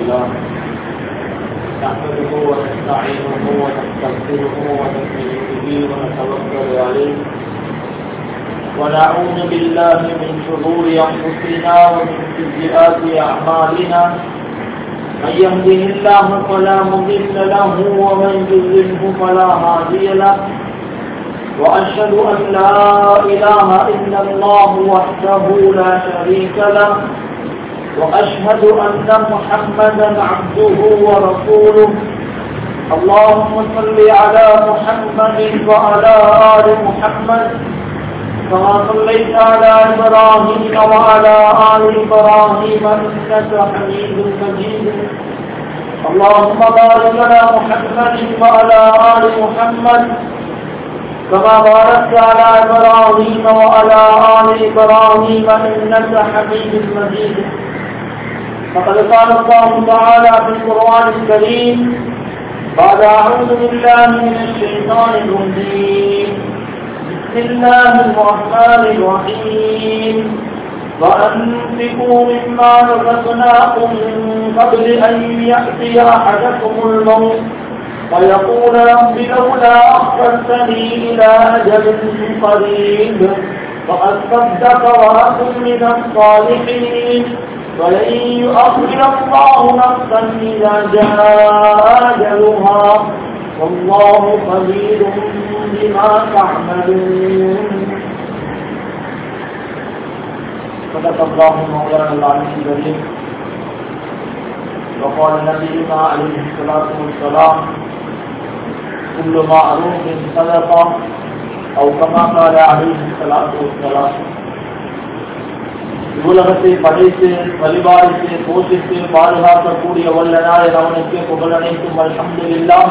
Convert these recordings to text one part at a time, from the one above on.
لله نحمده ونستعينه ونستغفره ونؤمن به ونتوكل عليه ونعوذ بالله من شرور انفسنا ومن سيئات اعمالنا من يهده الله فلا مضل له ومن يضلله فلا هادي له وأشهد أن لا إله إلا الله وحده لا شريك له وأشهد أن محمدا عبده ورسوله اللهم صل على محمد وعلى آل محمد كما صليت على إبراهيم وعلى آل إبراهيم إنك حميد مجيد اللهم بارك على محمد وعلى آل محمد كما باركت على إبراهيم وعلى آل إبراهيم إنك حميد مجيد فقد قال الله تعالى في القرآن الكريم بعد أعوذ بالله من الشيطان الرجيم بسم الله الرحمن الرحيم وأنفقوا مما رزقناكم من قبل أن يأتي أحدكم الموت ويقول رب لولا أخرتني إلى أجل قريب فقد صدق وأكن من الصالحين ولن يؤخر الله نفسا إذا جاء أجلها والله خبير بما تعملون صدق الله مولانا العلي الكريم وقال نبينا عليه الصلاة والسلام كل معروف صدقة أو كما قال عليه الصلاة والسلام உலகத்தை படைத்து பரிபாலித்து போஷித்து பாதுகாக்கக்கூடிய வல்லனாய் அவனுக்கு புகழனைக்கும் அல்ஹம்துலில்லாஹ்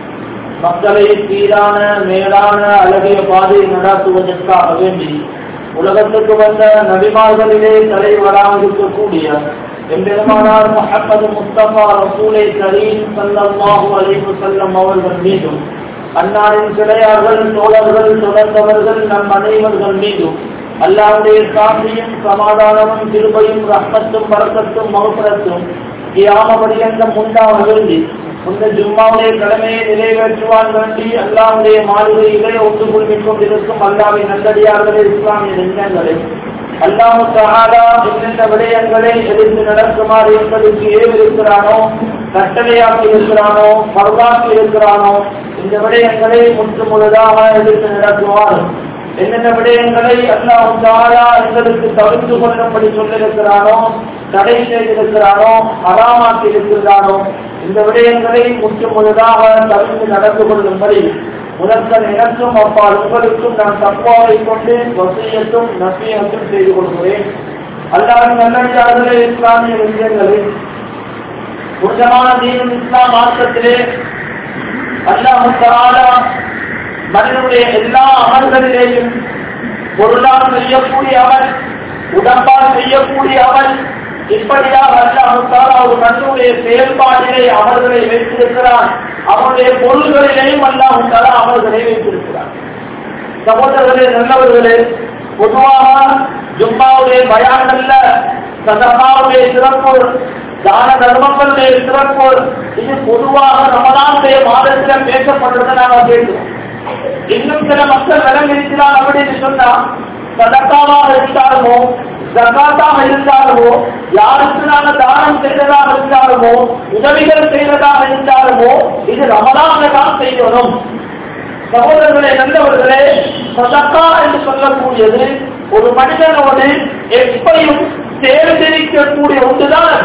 மக்களை சீரான மேலான அழகிய பாதையில் நடாத்துவதற்காக வேண்டி உலகத்துக்கு வந்த நபிமார்களிலே தலைவராக இருக்கக்கூடிய எம்பெருமானார் முஹம்மது முஸ்தபா ரசூலை கரீம் சல்லல்லாஹு அலைஹி வஸல்லம் அவர்கள் மீதும் அன்னாரின் கிளையார்கள் தோழர்கள் தொடர்ந்தவர்கள் நம் அனைவர்கள் மீதும் அல்லாவுடைய சாந்தியும் சமாதானமும் திருபையும் ரஹ்மத்தும் பரக்கத்தும் மகப்பரத்தும் கியாமபடியந்தம் உண்டாக வேண்டி இந்த ஜும்மாவுடைய கடமையை நிறைவேற்றுவான் வேண்டி அல்லாவுடைய மாளிகையிலே ஒன்று குழுமிக் கொண்டிருக்கும் அல்லாவின் நல்லடியார்களே இஸ்லாமிய நெஞ்சங்களே அல்லாஹு தஆலா என்னென்ன விடயங்களை எடுத்து நடக்குமாறு என்பதற்கு ஏவிருக்கிறானோ கட்டளையாக்கி இருக்கிறானோ பரவாக்கி இருக்கிறானோ இந்த விடயங்களை முற்று முழுதாக எடுத்து நடக்குமாறு என்னென்ன விடயங்களை அல்லாஹு தஆலா எங்களுக்கு தவிர்த்து கொள்ளும்படி சொல்லியிருக்கிறானோ தடை செய்திருக்கிறானோ அறாமாக்கி இருக்கிறானோ இந்த விடயங்களை முற்று முழுதாக தவிர்த்து நடந்து கொள்ளும்படி முதற்கன் எனக்கும் அப்பால் உங்களுக்கும் நான் தப்பாவை கொண்டு வசியத்தும் நசியத்தும் செய்து கொள்கிறேன் அல்லாவின் நல்லடியார்களே இஸ்லாமிய விஷயங்களே புனிதமான தீனும் இஸ்லாம் மார்க்கத்திலே அல்லாஹு தஆலா மனிதனுடைய எல்லா அமல்களிலேயும் பொருளால் செய்யக்கூடிய அவன் உடம்பால் செய்யக்கூடிய அவன் இப்படியாக அல்லாஹு தஆலா ஒரு மனிதனுடைய செயல்பாட்டிலே அவர்களை வைத்திருக்கிறான் அவனுடைய பொருள்களிலேயும் அல்லாஹு தஆலா அவர்களை வைத்திருக்கிறான் சகோதரர்களே நல்லவர்களே பொதுவாக ஜும்மாவுடைய பயான்கள்ல சதகாவுடைய சிறப்பு தான தர்மங்களுடைய சிறப்பு இது பொதுவாக ரமலானுடைய மாதத்தில் பேசப்படுறதை நாங்கள் கேட்கிறோம் இன்னும் சில மக்கள் விளங்கிருக்கிறார் அப்படின்னு சொன்னா சதக்காவாக இருந்தாலுமோ ஜக்காத்தாக இருந்தாலுமோ யாருக்கு நாங்கள் தானம் செய்ததாக இருந்தாலுமோ உதவிகள் செய்ததாக இருந்தாலுமோ இது ரமலான தான் செய்யணும் சகோதரர்களே நல்லவர்களே சதக்கா என்று சொல்லக்கூடியது ஒரு மனிதனோடு எப்பையும் சேர்ந்திருக்கக்கூடிய ஒன்றுதான்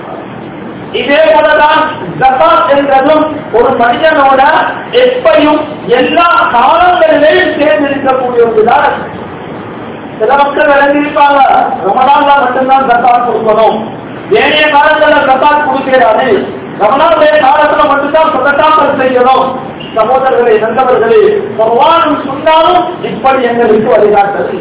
இதே போலதான் ஜகாத் என்றதும் ஒரு மனிதனோட எப்பையும் எல்லா காலங்களிலேயும் சேர்ந்திருக்கக்கூடிய ஒன்றுதான் சில மக்கள் விளங்கியிருப்பாங்க ரமணான்ல மட்டும்தான் ஜக்காத் கொடுக்கணும் ஏனைய காலத்துல ஜக்காத் கொடுக்கிறாரு ரமணானுடைய காலத்துல மட்டும்தான் சதக்காக்கள் செய்யணும் சகோதரர்களே நண்பர்களே பகவானும் சொன்னாலும் இப்படி எங்களுக்கு வழிகாட்டது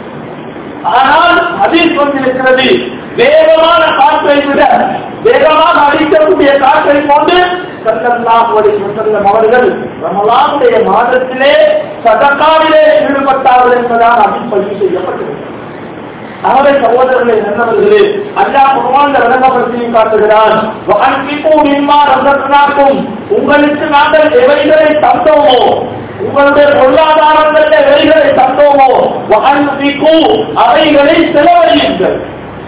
ஆனால் அதில் கொண்டிருக்கிறது வேகமான காற்றை விட வேகமாக அடிக்கக்கூடிய காற்றை கொண்டு சல்லல்லாஹு அலைஹி வஸல்லம் அவர்கள் ரமலானுடைய மாதத்திலே சதகாவிலே ஈடுபட்டார்கள் என்பதால் அதில் பதிவு செய்யப்பட்டிருக்கிறது அவரை சகோதரர்களை நல்லவர்களே அல்லாஹ் குர்ஆன்ல விளங்கப்படுத்தி காட்டுகிறான் வஅன்பிகு மிம்மா ரஸக்னாக்கும் உங்களுக்கு நாங்கள் எவைகளை தந்தோமோ உங்களுடைய பொருளாதாரங்களில் எவைகளை தந்தோமோ வஅன்பிகு அவைகளை செலவழியுங்கள்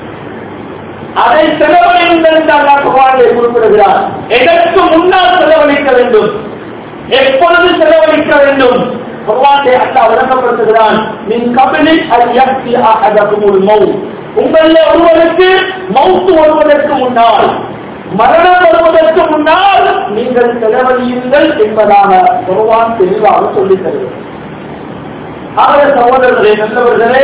அதை செலவழியுங்கள் என்று அல்லாஹ் குர்ஆனிலே குறிப்பிடுகிறார் எதற்கு முன்னால் செலவழிக்க வேண்டும் எப்பொழுது செலவழிக்க வேண்டும் குர்ஆனிலே அல்லாஹ் விளக்கப்படுத்துகிறான் மின் கபிலி அல் யக்தி அஹதகுமுல் மௌத் உங்களில் ஒருவருக்கு மௌத் வருவதற்கு முன்னால் மரணம் வருவதற்கு முன்னால் நீங்கள் செலவழியுங்கள் என்பதாக குர்ஆன் தெளிவாக சொல்லித் தருகிறது ஆகவே சகோதரர்களே நல்லவர்களே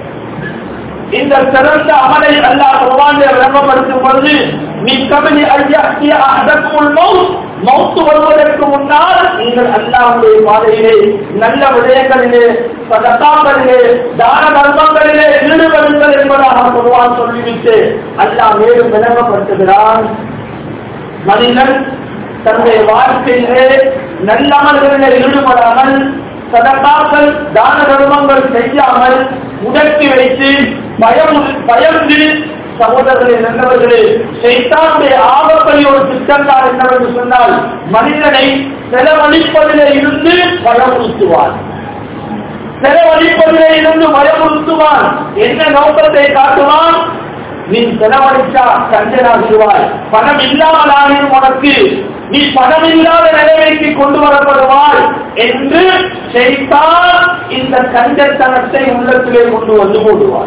இந்த சிறந்த அமலை அல்லாஹ் குர்ஆனிலே விளங்கப்படுத்தும் பொழுது நீ கபலி அய்யாக்கிய அஹதக்குல் மௌத் மௌத் வருவதற்கு முன்னால் நீங்கள் அல்லாஹ்வுடைய பாதையிலே நல்ல விடயங்களிலே சதகாக்களிலே தான தர்மங்களிலே ஈடுபடுங்கள் என்பதாக குர்ஆன் சொல்லிவிட்டு அல்லாஹ் மேலும் விளங்கப்படுத்துகிறான் மனிதன் தன்னுடைய வாழ்க்கையிலே நல்லமல்களிலே ஈடுபடாமல் சதகாக்கள் தான தர்மங்கள் செய்யாமல் முடக்கி வைத்து பயம் பயந்து சகோதரர்களே நல்லவர்களே சைத்தானுடைய ஆபத்தை ஒரு திட்டம்தான் என்னவென்று சொன்னால் மனிதனை செலவழிப்பதிலே இருந்து பயமுறுத்துவார் செலவழிப்பதிலே இருந்து பயமுறுத்துவான் என்ன நோக்கத்தை காட்டுவான் நீ செலவழிச்சா கஞ்சனாகிடுவாய் பணம் இல்லாமல் ஆகியும் உனக்கு நீ பணம் இல்லாத நிலைமைக்கு கொண்டு வரப்படுவாய் என்று செய்தான் இந்த கஞ்சத்தனத்தை உள்ளத்திலே கொண்டு வந்து போடுவார்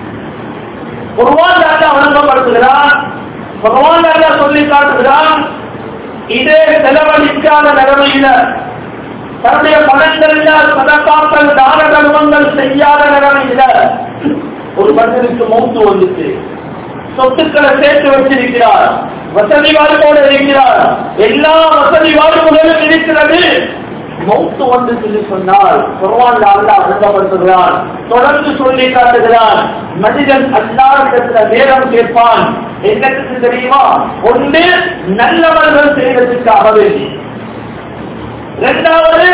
குர்வான் தாண்டா வழங்கப்படுத்துகிறான் குர்வான் தாண்டா சொல்லி காட்டுகிறான் இதே செலவழிக்காத நிலைமையில தன்னுடைய பணங்கள்ல சதக்காக்கள் தான தர்மங்கள் செய்யாத நிலைமையில ஒரு மனிதனுக்கு மௌத்து வந்துச்சு சொத்துக்களை சேர்த்து வச்சிருக்கிறார் வசதி வாழ்வோடு இருக்கிறார் எல்லா வசதி வாழ்வுகளும் இருக்கிறது மௌத்து வந்து சொல்லி சொன்னால் குர்வான் அல்லா விளங்கப்படுத்துகிறான் தொடர்ந்து சொல்லி காட்டுகிறான் மனிதன் அல்லாவிடத்துல நேரம் கேட்பான் என்னத்துக்கு தெரியுமா ஒன்று நல்லவர்கள் செய்வதற்காக வேண்டி இரண்டாவது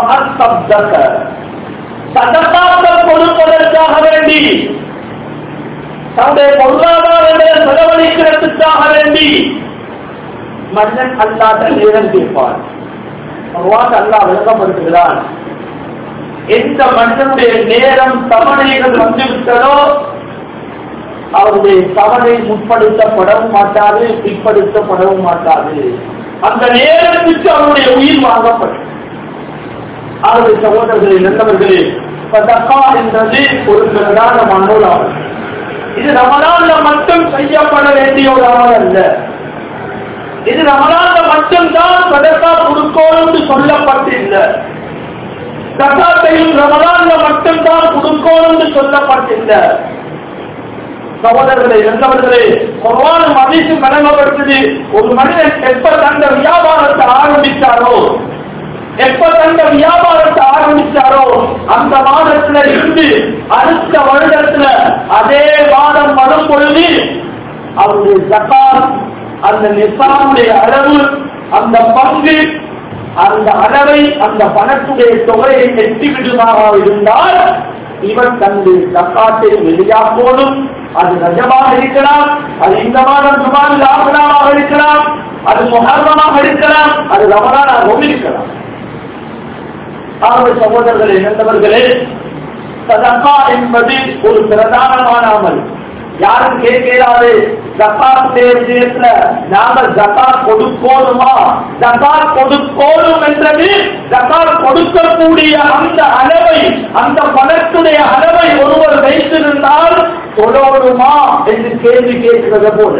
சதகாக்கள் கொடுப்பதற்காக வேண்டி தன்னுடைய பொருளாதாரங்களை செலவழிக்கிறதுக்காக வேண்டி மன்னன் அல்லாத நேரம் கேட்பான் பகவான் அல்லா விளக்கப்படுத்துகிறான் எந்த மன்னனுடைய நேரம் தவணைகள் வந்துவிட்டதோ அவருடைய தவணை முற்படுத்தப்படவும் மாட்டாது பிற்படுத்தப்படவும் மாட்டாது அந்த நேரத்துக்கு அவருடைய உயிர் வாங்கப்படும் ஆகவே சகோதரர்களே நல்லவர்களே சதகா என்பது ஒரு பிரதானமான ஒரு அமல் இது ரமலான்ல மட்டும் செய்யப்பட வேண்டிய ஒரு அமல் அல்ல இது ரமலான்ல மட்டும்தான் சதகா கொடுக்கோன்னு சொல்லப்பட்டில்லை சகாத்தையும் ரமலான்ல மட்டும்தான் கொடுக்கோன்னு சொல்லப்பட்டில்லை சகோதரர்களே இருந்தவர்களே குர்வான மதிப்பு வழங்கப்படுத்தது ஒரு மனிதன் எப்ப தந்த வியாபாரத்தை ஆரம்பித்தாரோ எப்ப தந்த வியாபாரத்தை ஆரம்பித்தாரோ அந்த மாதத்துல இருந்து அடுத்த வருடத்துல அதே மாதம் வரும் பொழுது அவருடைய ஜக்காத் அந்த நிசாமுடைய அளவு அந்த பங்கு அந்த அளவை அந்த பணத்துடைய தொகையை எட்டிவிடுமாக இருந்தால் இவன் தன்னுடைய தக்காத்தை வெளியாக்கோடும் அது ரஜமாக இருக்கலாம் அது இந்த மாதம் சுமார் லாபனாக இருக்கலாம் அது முகர்வமாக இருக்கலாம் அது ரமணானாகவும் இருக்கலாம் ஆகவே சகோதரர்களே இழந்தவர்களே சதகா என்பது ஒரு பிரதானமான அமல் யாரும் கேட்கிறாரு ஜக்காத் விஷயத்துல நாங்கள் ஜக்காத் கொடுக்கோணுமா ஜக்காத் கொடுக்கோணும் என்றது ஜக்காத் கொடுக்கக்கூடிய அந்த அளவை அந்த பணத்துடைய அளவை ஒருவர் வைத்திருந்தால் தொழோணுமா என்று கேள்வி கேட்கிறது போல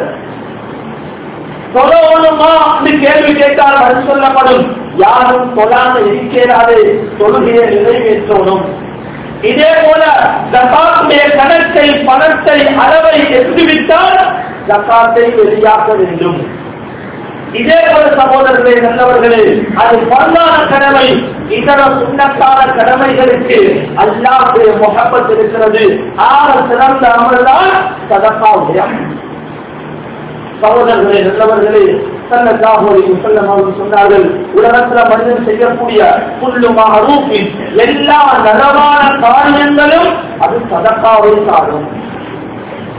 தொழோணுமா என்று கேள்வி கேட்டால் பதில் சொல்லப்படும் யாரும் தொழாம இருக்கிறாரு தொழுகையை நிறைவேற்றணும் இதே போல ஜக்காத்துடைய கணக்கை பணத்தை அளவை எட்டுவிட்டால் ஜக்காத்தை வெளியாக்க வேண்டும் இதே போல சகோதரர்களே நல்லவர்களே அது பல்லான கடமை இதர சுண்ணத்தான கடமைகளுக்கு அல்லாவுடைய முகப்பத் இருக்கிறது ஆக சிறந்த அமல்தான் சதக்காவுடைய சகோதரர்களே நல்லவர்களே சல்லல்லாஹு முசல்லம் அவர்கள் சொன்னார்கள் உலகத்துல மனிதன் செய்யக்கூடிய புல்லுமா அரூபின் எல்லா நலமான காரியங்களும் அது சதக்காவை சாரும்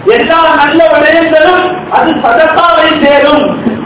எல்லா நல்ல விடயங்களும் அது சதத்தாவை சேரும்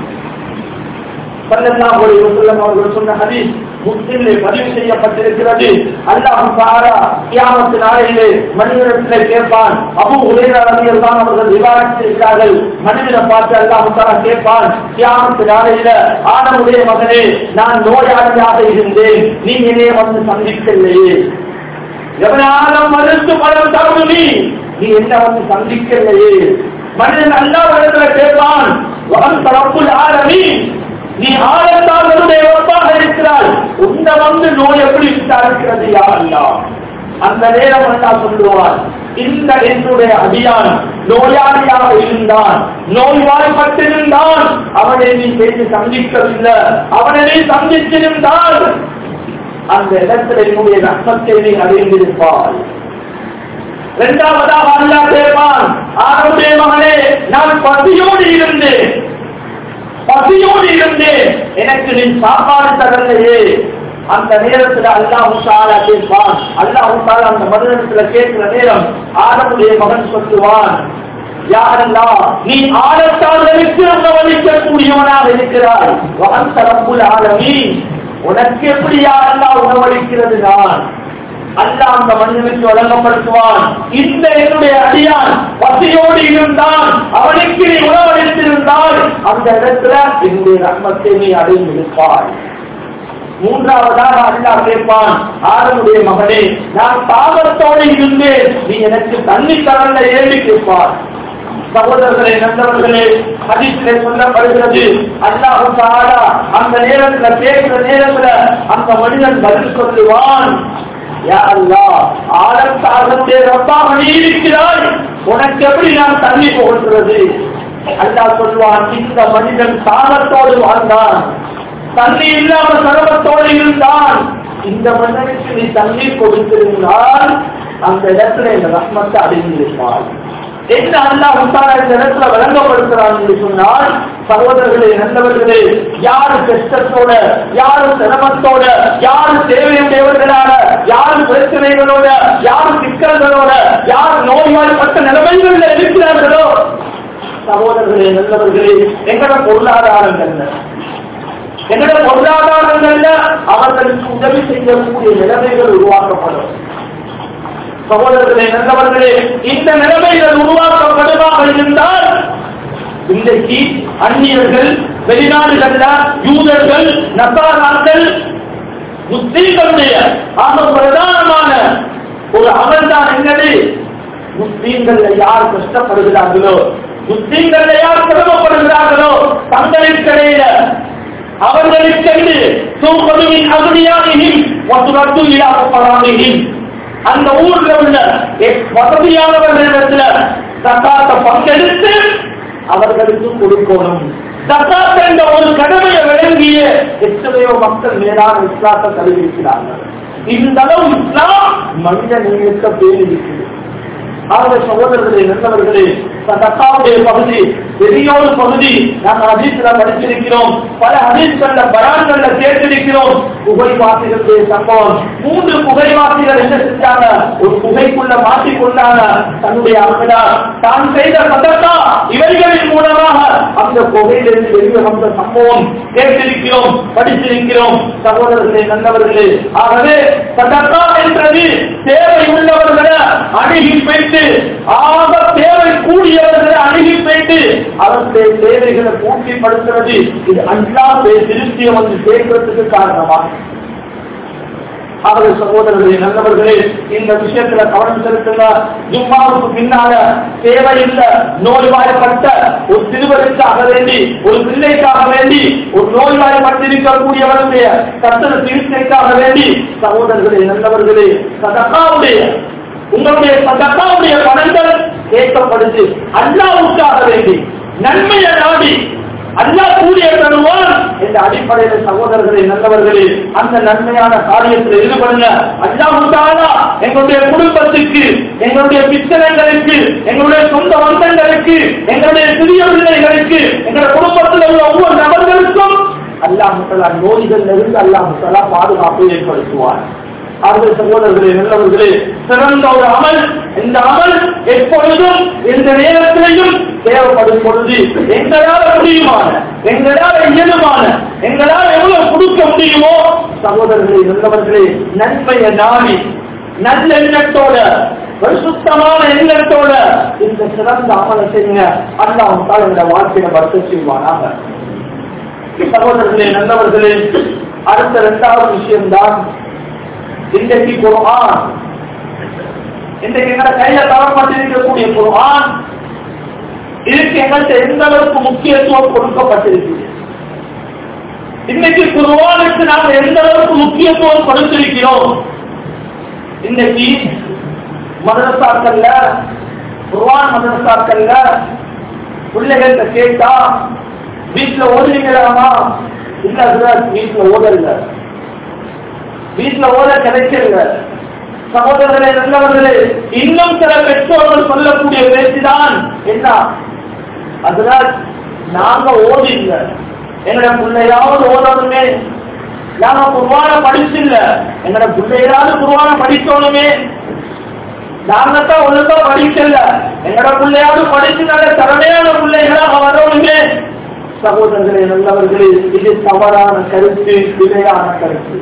சல்லல்லாஹு அலைஹி வஸல்லம் அவர்கள் சொன்ன ஹதீஸ் முஸ்லிமிலே பதிவு செய்யப்பட்டிருக்கிறது அல்லாஹ் தஆலா கியாமத் நாளிலே மனிதனிடத்திலே கேட்பான் அபூ ஹுரைரா ரலியல்லாஹு அவர்கள் ரிவாயத் செய்கிறார்கள் மனிதனை பார்த்து அல்லாஹ் தஆலா கேட்பான் கியாமத் நாளிலே ஆதமுடைய மகனே நான் நோயாளியாக இருந்தேன் நீ என்னை வந்து சந்திக்கவில்லையே எவனாலும் மறுத்து பலம் தரும் நீ நீ என்ன வந்து சந்திக்கவில்லையே மனிதன் அல்லாஹ் இடத்துல கேட்பான் வன் தரப்புல் ஆரம்பி நீ ஆழத்தாளருடைய ஒப்பாக இருக்கிறாய் உன்னை வந்து நோய் எப்படி விசாரிக்கிறது யாரல்லா அந்த நேரம் அல்லா சொல்லுவான் இந்த என்னுடைய அடியான் நோயாளியாக இருந்தான் நோய்வாய்ப்பட்டிருந்தான் அவனை நீ பேசி சந்திக்கவில்லை அவனை நீ சந்தித்திருந்தால் அந்த இடத்துல என்னுடைய ரத்தத்தை நீ அறிந்திருப்பாய் இரண்டாவதாக அல்லா கேட்பான் ஆரோக்கிய மகனே நான் பசியோடு இருந்தேன் பசியோடு இருந்தேன் எனக்கு நீ சாப்பாடு தரலையே அந்த நேரத்துல அல்லாஹு தாலா கேட்பான் அல்லாஹு தாலா அந்த மனிதனத்துல கேட்கிற நேரம் ஆடமுடைய மகன் சொல்லுவான் யாரல்லா நீ ஆடத்தாளருக்கு உணவளிக்கக்கூடியவனாக இருக்கிறாய் வகன் தரப்புல் ஆலமீ உனக்கு எப்படி யாரல்லா உணவளிக்கிறது நான் அல்லாஹ் அந்த மனிதனுக்கு வழங்கப்படுத்துவான் இந்த என்னுடைய அடியான் பசியோடு இருந்தான் அவனுக்கு நீ உணவளித்திருந்தால் அந்த இடத்துல என்னுடைய ரத்னத்தை நீ அடைந்திருப்பாய் மூன்றாவதாக அல்லாஹ் கேட்பான் ஆதமுடைய மகனே நான் பாவத்தோடு இருந்தேன் நீ எனக்கு தண்ணி தரல ஏறி கேட்பான் சகோதரர்களே நண்பர்களே ஹதீஸிலே சொல்லப்படுகிறது அல்லாஹ் தஆலா அந்த நேரத்துல கேட்கிற நேரத்துல அந்த மனிதன் பதில் சொல்லுவான் யா அல்லாஹ் ஆலம் சாகத்தே ரப்பாக நீ இருக்கிறாய் உனக்கு எப்படி நான் தண்ணி புகழ்கிறது அல்லாஹ் சொல்வான் இந்த மனிதன் சாகத்தோடு வாழ்ந்தான் தண்ணி இல்லாம சர்வத்தோடு இருந்தான் இந்த மனிதனுக்கு நீ தண்ணீர் கொடுத்திருந்தால் அந்த இடத்துல இந்த ரத்னத்தை அடைந்திருப்பாள் என்ன அல்லாஹ் உத்தாரா இந்த இடத்துல விளங்கப்படுத்துறான் என்று சொன்னால் சகோதரர்களே நல்லவர்களே யாரு கஷ்டத்தோட யாரு சிரமத்தோட யாரு தேவையுடையவர்களாக யாரு பிரச்சனைகளோட யாரு சிக்கல்களோட யார் நோய்வாய்ப்பட்ட நிலைமைகள்ல இருக்கிறார்களோ சகோதரர்களே நல்லவர்களே எங்கட பொருளாதாரங்கள்ல எங்கட பொருளாதாரங்கள்ல அவர்களுக்கு உதவி செய்யக்கூடிய நிலைமைகள் உருவாக்கப்படும் சகோதரர்களே நல்லவர்களே இந்த நிலைமைகள் உருவாக்கப்படுமாக இருந்தால் இன்றைக்கு அந்நியர்கள் வெளிநாடுகள்ல யூதர்கள் நசாராக்கள் முஸ்லீம்களுடைய ஆக பிரதானமான ஒரு அமல் தான் என்னது முஸ்லீம்கள்ல யார் கஷ்டப்படுகிறார்களோ முஸ்லீம்கள்ல யார் சிரமப்படுகிறார்களோ தங்களுக்கிடையில அவர்களுக்கென்று தூக்கமின் அகதியாகியும் மற்றும் இல்லாமப்படாமையும் அந்த ஊர்ல உள்ள வசதியானவர்களிடத்துல சக்காத்த பங்கெடுத்து அவர்களுக்கு கொடுக்கணும் சக்காத் என்ற ஒரு கடமையை விளங்கிய எத்தனையோ மக்கள் மேலான இஸ்லாத்தை தருவிக்கிறார்கள் இந்த அளவு இஸ்லாம் மனித நேயத்தை பேர் இருக்குது ஆக சகோதரர்களே நல்லவர்களே சதக்காவுடைய பகுதி பெரிய ஒரு பகுதி நாங்கள் ஹதீஸ்ல படிச்சிருக்கிறோம் பல ஹதீஸ்கள்ல பயான்கள்ல கேட்டிருக்கிறோம் புகைவாசிகளுடைய சம்பவம் மூன்று புகைவாசிகள் என்ன செஞ்சாங்க ஒரு புகைக்குள்ள மாட்டிக்கொண்டாங்க தன்னுடைய அம்மடா தான் செய்த சதக்கா இவைகளின் மூலமாக அந்த புகையிலிருந்து வெளியே வந்த சம்பவம் கேட்டிருக்கிறோம் படித்திருக்கிறோம் சகோதரர்களே நல்லவர்களே ஆகவே சதக்கா என்றது தேவை உள்ளவர்களை அணுகி போயிட்டு ஆக தேவை கூடியவர்களை அணுகி போயிட்டு அவர்களுடைய தேவைகளை பூர்த்திப்படுத்துறது இது அன்றா திருப்தியை வந்து சேர்க்கிறதுக்கு காரணமா அவர்கள் சகோதரர்களே நல்லவர்களே இந்த விஷயத்துல கவனம் செலுத்துங்க ஜும்மாவுக்கு பின்னால தேவையில்லை நோய்வாய்ப்பட்ட ஒரு சிறுவருக்காக வேண்டி ஒரு பிள்ளைக்காக வேண்டி ஒரு நோய்வாய்ப்பட்டிருக்கக்கூடியவருடைய கத்தன சிகிச்சைக்காக வேண்டி சகோதரர்களே நல்லவர்களே சதக்காவுடைய உங்களுடைய சதக்காவுடைய பணங்கள் கேட்கப்படுது அல்லாவுக்காக வேண்டி நன்மையை நாடி அல்லா கூடிய தருவான் என்ற அடிப்படையில் சகோதரர்களே நல்லவர்களே அந்த நன்மையான காரியத்தில் ஈடுபடுங்க அல்லாஹாலா எங்களுடைய குடும்பத்துக்கு எங்களுடைய பித்தனைகளுக்கு எங்களுடைய சொந்த வந்தங்களுக்கு எங்களுடைய சிறிய பிள்ளைகளுக்கு எங்களுடைய குடும்பத்தில் உள்ள ஒவ்வொரு நபர்களுக்கும் அல்லாஹ் முத்தலா நோய்கள் இருந்து அல்லாஹ் முத்தலா பாதுகாப்பு ஏற்படுத்துவார் அவர்கள் சகோதரர்களே நல்லவர்களே சிறந்த ஒரு அமல் இந்த அமல் எப்பொழுதும் எந்த நேரத்திலையும் தேவைப்படும் பொழுது எங்களால் முடியுமான எங்களால் இயலுமான எங்களால் எவ்வளவு கொடுக்க முடியுமோ சகோதரர்களே நல்லவர்களே நன்மையை நாடி நல்ல எண்ணத்தோட ஒரு சுத்தமான எண்ணத்தோட இந்த சிறந்த அமலை செய்யுங்க அல்லாஹ் தால இந்த வாழ்க்கையை வர்த்த செய்வானாக சகோதரர்களே நல்லவர்களே அடுத்த இரண்டாவது விஷயம்தான் இன்றைக்கு குர்ஆன் இன்றைக்கு எங்களை கையில தரப்பட்டிருக்கக்கூடிய குர்ஆன் இதுக்கு எங்கள்கிட்ட எந்த அளவுக்கு முக்கியத்துவம் கொடுக்கப்பட்டிருக்கு இன்னைக்கு குர்ஆனுக்கு நாம் எந்த அளவுக்கு முக்கியத்துவம் கொடுத்திருக்கிறோம் இன்னைக்கு மதரசாக்கள்ல குர்ஆன் மதரசாக்கள்ல பிள்ளைகள்கிட்ட கேட்டா வீட்டுல ஓடுவீங்களாமா இல்ல அதுதான் வீட்டுல ஓடல வீட்டுல ஓட கிடைக்கல சகோதரர்களே நல்லவர்களே இன்னும் சில பெற்றோர்கள் சொல்லக்கூடிய பேச்சுதான் என்ன அதனால் நாங்க ஓடில்ல எங்கட பிள்ளையாவது ஓடணுமே நாங்க குருவான படிச்சில்ல எங்கட பிள்ளையாவது குருவான படிக்கணுமே நாங்க தான் ஒழுங்கா படிக்கல எங்கட பிள்ளையாவது படிச்சு நல்ல திறமையான பிள்ளைகளாக வரணுமே சகோதரர்களே நல்லவர்களே இது தவறான கருத்து பிழையான கருத்து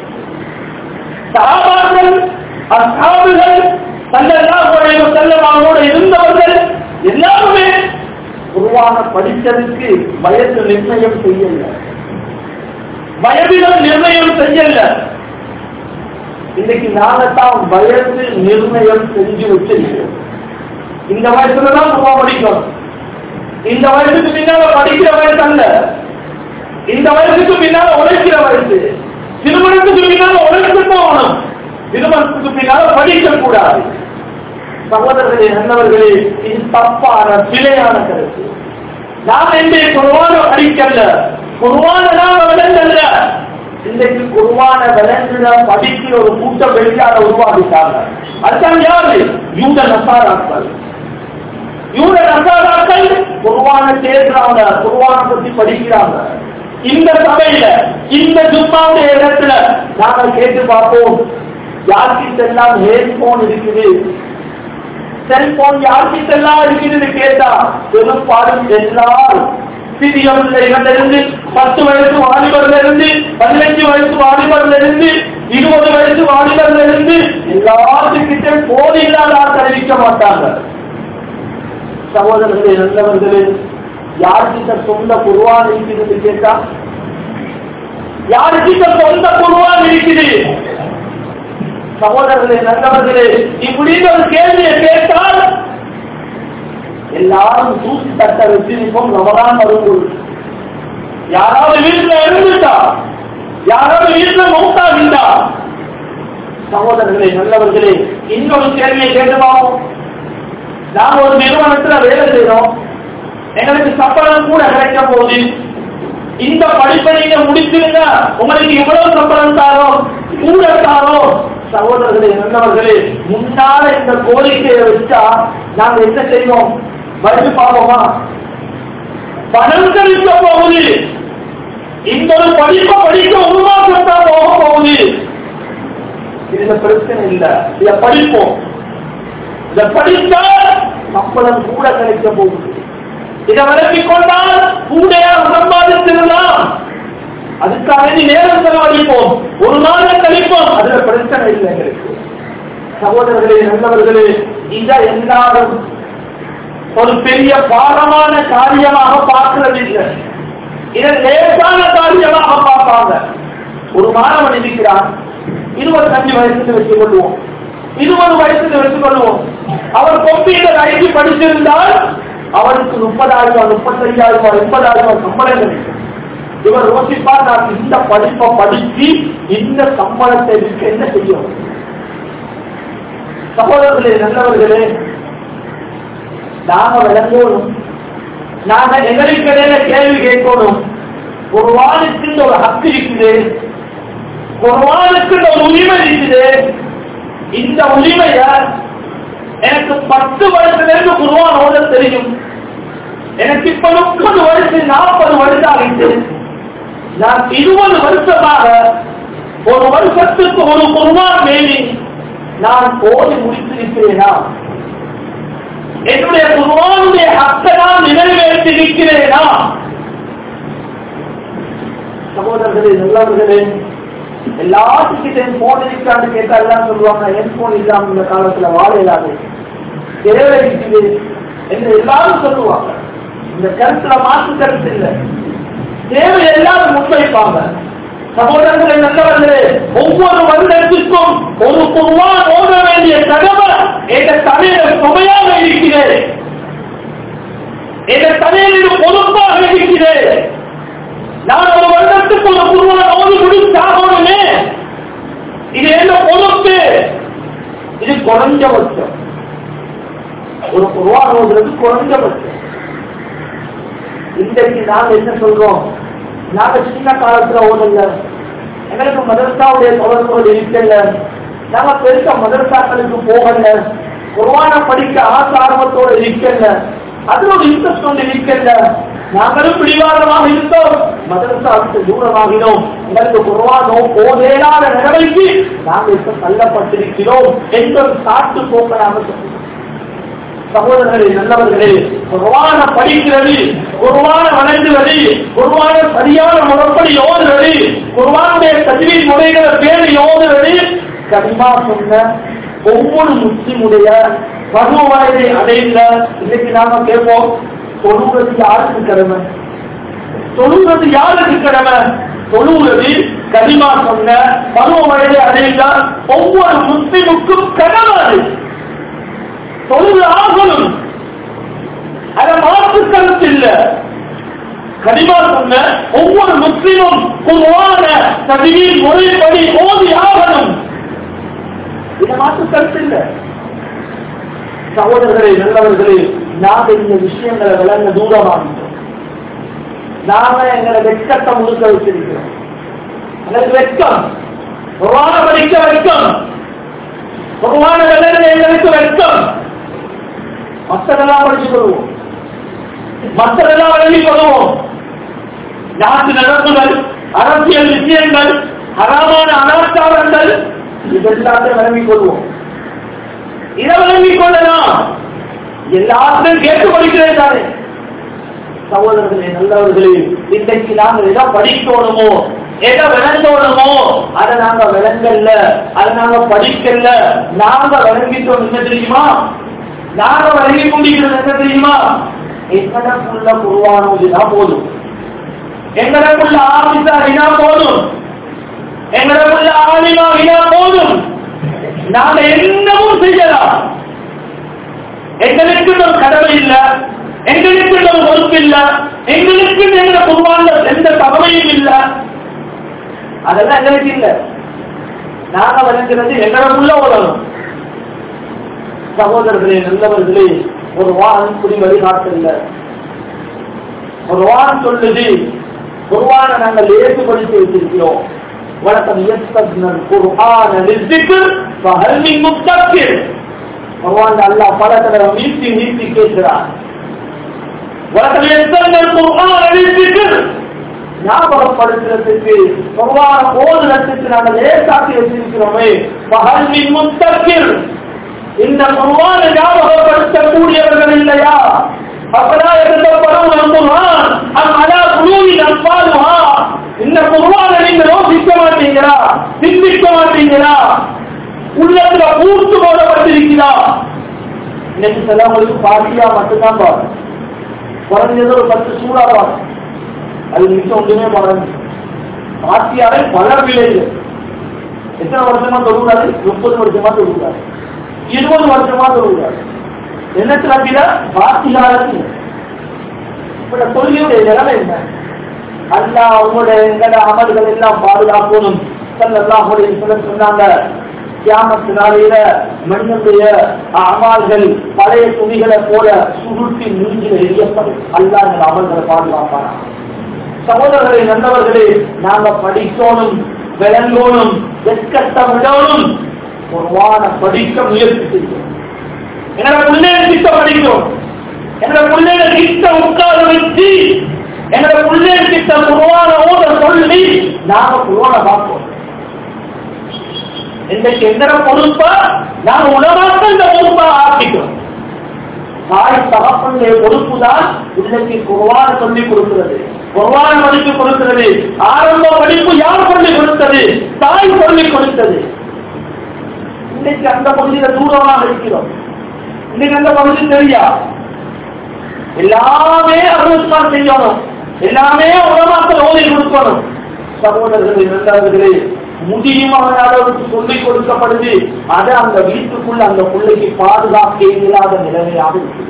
சகாபாக்கள் அசாபுகள் தங்கள் செல்லமாவோட இருந்தவர்கள் எல்லாருமே உருவான படித்ததுக்கு வயசு நிர்ணயம் செய்யல வயதிடம் நிர்ணயம் செய்யல இன்னைக்கு நாங்கத்தான் வயசு நிர்ணயம் செஞ்சு வச்சிருக்கிறோம் இந்த வயசுல தான் உருவா படிக்கணும் இந்த வயசுக்கு பின்னால படிக்கிற வயசு அல்ல இந்த வயசுக்கு பின்னால உழைக்கிற வயசு திருமணத்துக்கு பின்னால உழைச்சு போகணும் திருமணத்துக்கு பின்னால படிக்க கூடாது சகோதரர்களே நல்லவர்களே இது தப்பான பிழையான கருத்து நாம் இன்றைய குருவான படிக்கல குருவான நாம விளங்கல்ல இன்றைக்கு குருவான விளங்குல படிக்கிற ஒரு கூட்டம் வெளியாக உருவாக்கிட்டாங்க அதுதான் யாரு யூத நசாராக்கள் யூத நசாராக்கள் குருவான சேர்க்கிறாங்க குருவான பத்தி படிக்கிறாங்க இந்த சபையில இந்த ஜும்மாவுடைய இடத்துல நாம கேட்டு பார்ப்போம் யார்கிட்ட எல்லாம் ஹெட்போன் இருக்குது செல்போன் யார்கிட்ட எல்லாம் இருக்குதுன்னு கேட்டா பெரும்பாலும் எல்லாரும் சிறிய பிள்ளைகள்ல இருந்து பத்து வயசு வாலிபர்ல இருந்து பதினஞ்சு வயசு வாலிபர்ல இருந்து இருபது வயசு வாலிபர்ல இருந்து எல்லாத்துக்கிட்ட போன் இல்லாத ஆட்கள் அறிவிக்க மாட்டாங்க சகோதரர்களே நல்லவர்களே யார்கிட்ட சொந்த குருவான் இருக்குதுன்னு கேட்டா யாருக்கிட்ட சொந்த குருவான் இருக்குது சகோதரர்களே நல்லவர்களே இப்படின்னு ஒரு கேள்வியை கேட்டால் எல்லாரும் தூசி தட்ட வச்சிருப்போம் ரமதான் வரும்போது யாராவது வீட்டுல இருந்துட்டா யாராவது வீட்டுல மௌத்தாகிட்டா சகோதரர்களே நல்லவர்களே இன்னொரு கேள்வியை கேட்டுவோம் நாம ஒரு நிறுவனத்துல வேலை செய்யறோம் எங்களுக்கு சம்பளம் கூட கிடைக்க போகுது இந்த படிப்பை நீங்க முடிச்சிருங்க உங்களுக்கு இவ்வளவு சம்பளம் தாரோம் கூட தாரோம் சகோதரர்களே நல்லவர்களே முன்னால இந்த கோரிக்கையை வச்சா நாங்க என்ன செய்வோம் வயசு பார்ப்போமா பணம் கழிக்க போகுது இந்த ஒரு படிப்பை படிக்க உருவாக்கத்தான் போக போகுது இதுல பிரச்சனை இல்ல இத படிப்போம் இத படித்தா சம்பளம் கூட கிடைக்க போகுது இதை விளக்கிக் கொண்டால் கூடையாக சம்பாதித்திருந்தால் அதுக்காக நீ நேரம் செலவழிப்போம் ஒரு நாள் கழிப்போம் அதுல பிரச்சனை இல்லை எங்களுக்கு சகோதரர்களே நல்லவர்களே இதை எல்லாரும் ஒரு பெரிய பாரமான காரியமாக பார்க்கிறது இல்லை இதை லேசான காரியமாக பார்ப்பாங்க ஒரு மாணவன் இருக்கிறான் இருபத்தஞ்சு வயசுக்கு வச்சுக் கொள்வோம் இருபது வயசுக்கு வச்சுக் கொள்வோம் அவர் கம்ப்யூட்டர் ஐடி படித்திருந்தால் அவருக்கு முப்பதாயிரம் ரூபாய் முப்பத்தையாயிரம் ரூபாய் முப்பதாயிரம் ரூபாய் சம்பளம் கிடைக்கும் இவர் யோசிப்பா நான் இந்த படிப்பை படிச்சு இந்த சம்பளத்தை விற்க என்ன செய்யும் சகோதரர்களே நல்லவர்களே நாம விளங்கணும் நாம எங்களுக்கு இடையில கேள்வி கேட்கணும் ஒரு வானுக்கு ஒரு ஹக்கு இருக்குது ஒரு வானுக்கு ஒரு உரிமை இருக்குது இந்த உரிமைய எனக்கு பத்து வயசுல இருந்து குருவான் ஓத தெரியும் எனக்கு இப்ப முப்பது வயசு நாற்பது வருஷம் ஆகிட்டு நான் இருபது வருஷமாக ஒரு வருஷத்துக்கு ஒரு குருவான் மேலி நான் ஓதி முடித்திருக்கிறேனா என்னுடைய குருவானுடைய ஹத்தை நான் நிறைவேற்றிருக்கிறேனா சகோதரர்களே நல்லவர்களே எல்லாத்துக்கிட்டையும் போன் இருக்கான்னு கேட்டா எல்லாம் சொல்லுவாங்க என் போன் இல்லாம இந்த காலத்துல வாழ இல்லாது தேவை இருக்குது என்று எல்லாரும் சொல்லுவாங்க இந்த கருத்துல மாற்று கருத்து இல்லை தேவை எல்லாரும் முன்வைப்பாங்க சகோதரர்களே நல்லவர்களே ஒவ்வொரு வருடத்திற்கும் ஒரு குருவான் ஓட வேண்டிய கடமை என்ற தலையில சுமையாக இருக்கிறேன் என்ற தலையில் பொறுப்பாக இருக்கிறேன் நான் ஒரு வருடத்துக்கு ஒரு குருவான் ஓடி முடிச்சாகணுமே இது என்ன பொறுப்பு இது குறைஞ்சபட்சம் ஒரு குருவான் ஓடுறது குறைஞ்சபட்சம் இன்றைக்கு நாங்க என்ன சொல்றோம் நாங்க சின்ன காலத்துல ஓடல எங்களுக்கு மதரசாவுடைய தொடர்புகள் இருக்கல நாங்க பெருசா மதரசாக்களுக்கு போகல குர்வான படிக்க ஆசை ஆர்வத்தோட இருக்கல அதுல ஒரு இன்ட்ரெஸ்ட் கொண்டு இருக்கல நாங்களும் பிடிவாதமாக இருந்தோம் மதரசாவுக்கு தூரமாகினோம் எங்களுக்கு குர்வானோ போதேலாத நிலைமைக்கு நாங்கள் இப்ப தள்ளப்பட்டிருக்கிறோம் என்ற ஒரு சாட்டு போக்க நாங்க சொல்றோம் சகோதரர்களே நல்லவர்களே குர்வான படிக்கிறது குர்வான வணங்குவது குர்வான சரியான முறைப்படி ஓதுவது குர்வானுடைய கல்வி முறைகளை பேணி ஓதுவது கனிமா சொன்ன ஒவ்வொரு முஸ்லிமுடைய பருவ வயதை அடைந்த இன்னைக்கு நாம கேட்போம் தொழுகிறது யாருக்கு கடமை தொழுகிறது யாருக்கு கடமை தொழுகிறது கனிமா சொன்ன பருவ வயதை அடைந்த ஒவ்வொரு முஸ்லிமுக்கும் கடமை அது தொழுது ஆகணும் அத மாற்று கருத்து இல்ல கனிமா சொன்ன ஒவ்வொரு முஸ்லிமும் குருவான நதியின் முறைப்படி ஓதி ஆகணும் இத மாற்று கருத்து இல்ல சகோதரர்களே நல்லவர்களே நாம இந்த விஷயங்களை விளங்க தூரமாகிட்டோம் நாம எங்களை வெட்கத்தை முழுக்க வச்சிருக்கிறோம் எனக்கு வெட்கம் குருவான படிக்க வெட்கம் குருவான விளையாட எங்களுக்கு வெட்கம் மற்றதெல்லாம் படிச்சு கொள்வோம் மற்றதெல்லாம் விளங்கிக் கொள்வோம் நாட்டு நடப்புகள் அரசியல் விஷயங்கள் ஹராமான அனாச்சாரங்கள் இதெல்லாத்தையும் விளங்கிக் கொள்வோம் இதை விளங்கிக் கொள்ளலாம் எல்லாத்தையும் கேட்டு படிக்கிறேன் தானே சகோதரர்களே நல்லவர்களே இன்றைக்கு நாங்கள் எதை படிக்கணுமோ எதை விளங்கணுமோ அதை நாங்க விளங்கல்ல அதை நாங்க படிக்கல நாங்க விளங்கிட்டோம் என்ன தெரியுமா நாங்க விளங்கி கொண்டிருக்கிறது என்ன தெரியுமா எங்கடக்குள்ள குருவானோதுனா போதும் எங்கடக்குள்ள ஆபிசாரினா போதும் எங்கடக்குள்ள ஆலிமாவினா போதும் நாங்க என்னவும் செய்யலாம் எங்களுக்கு ஒரு கடமை இல்ல எங்களுக்கு ஒரு பொறுப்பு இல்ல எங்களுக்கு எங்க குருவான எந்த தகவையும் இல்ல அதெல்லாம் எங்களுக்கு இல்ல நாங்க விளங்குறது எங்களுக்குள்ள உலகம் சகோதரர்களே நல்லவர்களே ஒரு வான் குடி வழிகாட்டல ஒரு வான் சொல்லுது குர்வான நாங்கள் லேசுபடுத்தி வச்சிருக்கிறோம் வழக்கம் இயக்கத்தினர் குர்ஆன லிஸ்திக்கு பஹல்மி முத்தக்கிர் பகவான் அல்லாஹ் பல தடவை நீட்டி நீட்டி கேட்கிறார் வழக்கம் இயக்கத்தினர் குர்ஆன லிஸ்திக்கு ஞாபகப்படுத்துறதுக்கு பகவான ஓதுறதுக்கு நாங்கள் லேசாக்கி வச்சிருக்கிறோமே பஹல்மி முத்தக்கிர் இந்த குர்ஆனை ஞாபகப்படுத்தக்கூடியவர்கள் இல்லையா அப்பதான் எழுதப்படும் குர்ஆன் அம் அலா குலூபின் அன்பாலுஹா இந்த குர்ஆனை நீங்க யோசிக்க மாட்டீங்களா சிந்திக்க மாட்டீங்களா உள்ளத்துல பூர்த்து போடப்பட்டிருக்கிறா இன்னைக்கு சிலவங்களுக்கு பாட்டியா மட்டும்தான் பாரு குறைஞ்சது ஒரு பத்து சூடா பாரு அது மிச்சம் ஒன்றுமே பாருங்க பாட்டியாரை பல பிள்ளைகள் எத்தனை வருஷமா தொழுகிறாரு முப்பது வருஷமா தொழுகிறாரு இருபது வருஷமா தொழுகிறாரு என்ன சிறப்பில பாத்தியாருக்கு இப்ப தொழிலுடைய நிலைமை என்ன அல்லா உங்களுடைய எங்கட அமல்கள் எல்லாம் பாதுகாக்கணும் சல்லல்லாஹு அலைஹி வஸல்லம் சொன்னாங்க கியாமத்து நாளையில மனிதனுடைய அமால்கள் பழைய துணிகளை போல சுருட்டி மூஞ்சில எரியப்படும் அல்லாஹ் இந்த அமல்களை பாதுகாப்பானா சகோதரர்களே நல்லவர்களே நாங்க படிக்கணும் விளங்கணும் வெட்கத்தை விடணும் ஒரு வான படிக்க முயற்சி செய்யும் என்னோட பிள்ளைகள் கிட்ட படிக்கிறோம் என்னோட பிள்ளைகள் கிட்ட உட்கார வச்சு என்னோட பிள்ளைகள் கிட்ட குருவான ஓத சொல்லி நாம குருவான பார்ப்போம் இன்றைக்கு எங்கட பொறுப்ப நாங்க உலகத்தை இந்த பொறுப்பா ஆக்கிக்கிறோம் தாய் தகப்பனுடைய பொறுப்பு தான் இன்னைக்கு குர்வான சொல்லி கொடுக்கிறது குர்வான படிப்பு கொடுக்கிறது ஆரம்ப படிப்பு யார் சொல்லி கொடுத்தது தாய் சொல்லி கொடுத்தது இன்னைக்கு அந்த பகுதியில தூரமாக இருக்கிறோம் இன்னைக்கு அந்த பகுதி தெரியா எல்லாமே அருள்மார் செய்யணும் எல்லாமே உலகத்தில் ஓதி கொடுக்கணும் சகோதரர்களே இரண்டாவதுகளே முடியுமான அளவுக்கு சொல்லிக் கொடுக்கப்படுது அதை அந்த வீட்டுக்குள்ள அந்த பிள்ளைக்கு பாதுகாக்க இயலாத நிலைமையாக இருக்குது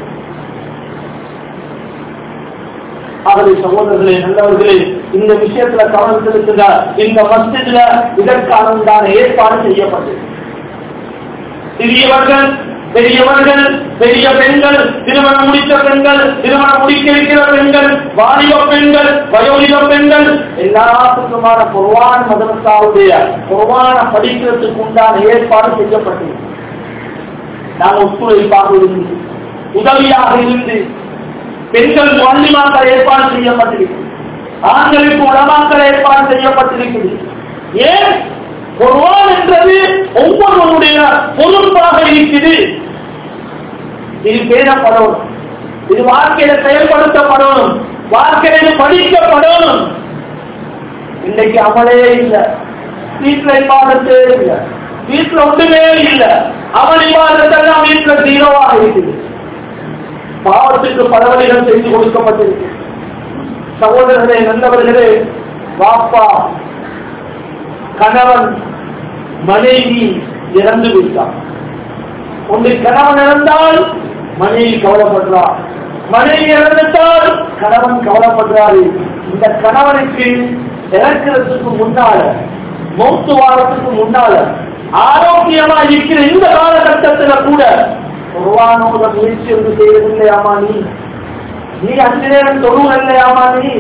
ஆகவே சகோதரர்களே நல்லவர்களே இந்த விஷயத்துல கவனம் செலுத்துங்க இந்த மஸ்ஜித்ல இதற்கான உண்டான ஏற்பாடு செய்யப்பட்டது சிறியவர்கள் பெரியவர்கள் பெரிய பெண்கள் திருமணம் முடித்த பெண்கள் திருமணம் முடிக்க இருக்கிற பெண்கள் வாலிப பெண்கள் வயோதிக பெண்கள் எல்லாத்துக்குமான குர்வான மதரசாவுடைய குர்வான படிக்கிறதுக்கு உண்டான ஏற்பாடு செய்யப்பட்டது நாங்கள் ஒத்துழைப்பாக இருந்து உதவியாக இருந்து பெண்கள் வள்ளிமாக்கள் ஏற்பாடு செய்யப்பட்டிருக்கிறது ஆண்களுக்கு உடமாக்கள் ஏற்பாடு செய்யப்பட்டிருக்கிறது ஏன் குர்வான் என்றது ஒவ்வொருவருடைய பொறுப்பாக இருக்குது இது பேரப்படணும் இது வாழ்க்கையில செயல்படுத்தப்படணும் வாழ்க்கையில படிக்கப்படணும் இன்னைக்கு அமலே இல்லை வீட்டுல இப்பாதத்தே இல்லை வீட்டுல ஒன்றுமே இல்லை அவன் இப்பாதத்தெல்லாம் வீட்டுல ஜீரோவாக இருக்குது பாவத்துக்கு பரவலிகள் செய்து கொடுக்கப்பட்டிருக்கு சகோதரர்களே நல்லவர்களே வாப்பா கணவன் மனைவி இறந்து விட்டார் ஒன்று கணவன் இறந்தால் மனைவி கவலைப்படுறார் மனைவி இறந்துட்டால் கணவன் கவலைப்படுறாரு இந்த கணவனுக்கு இறக்கிறதுக்கு முன்னால மௌத்து வாரத்துக்கு முன்னால ஆரோக்கியமா இருக்கிற இந்த காலகட்டத்துல கூட குர்வானோட முயற்சி ஒன்று செய்யவில்லையாமா நீ நீ அஞ்சு நேரம் தொழுவதில்லையாமா நீ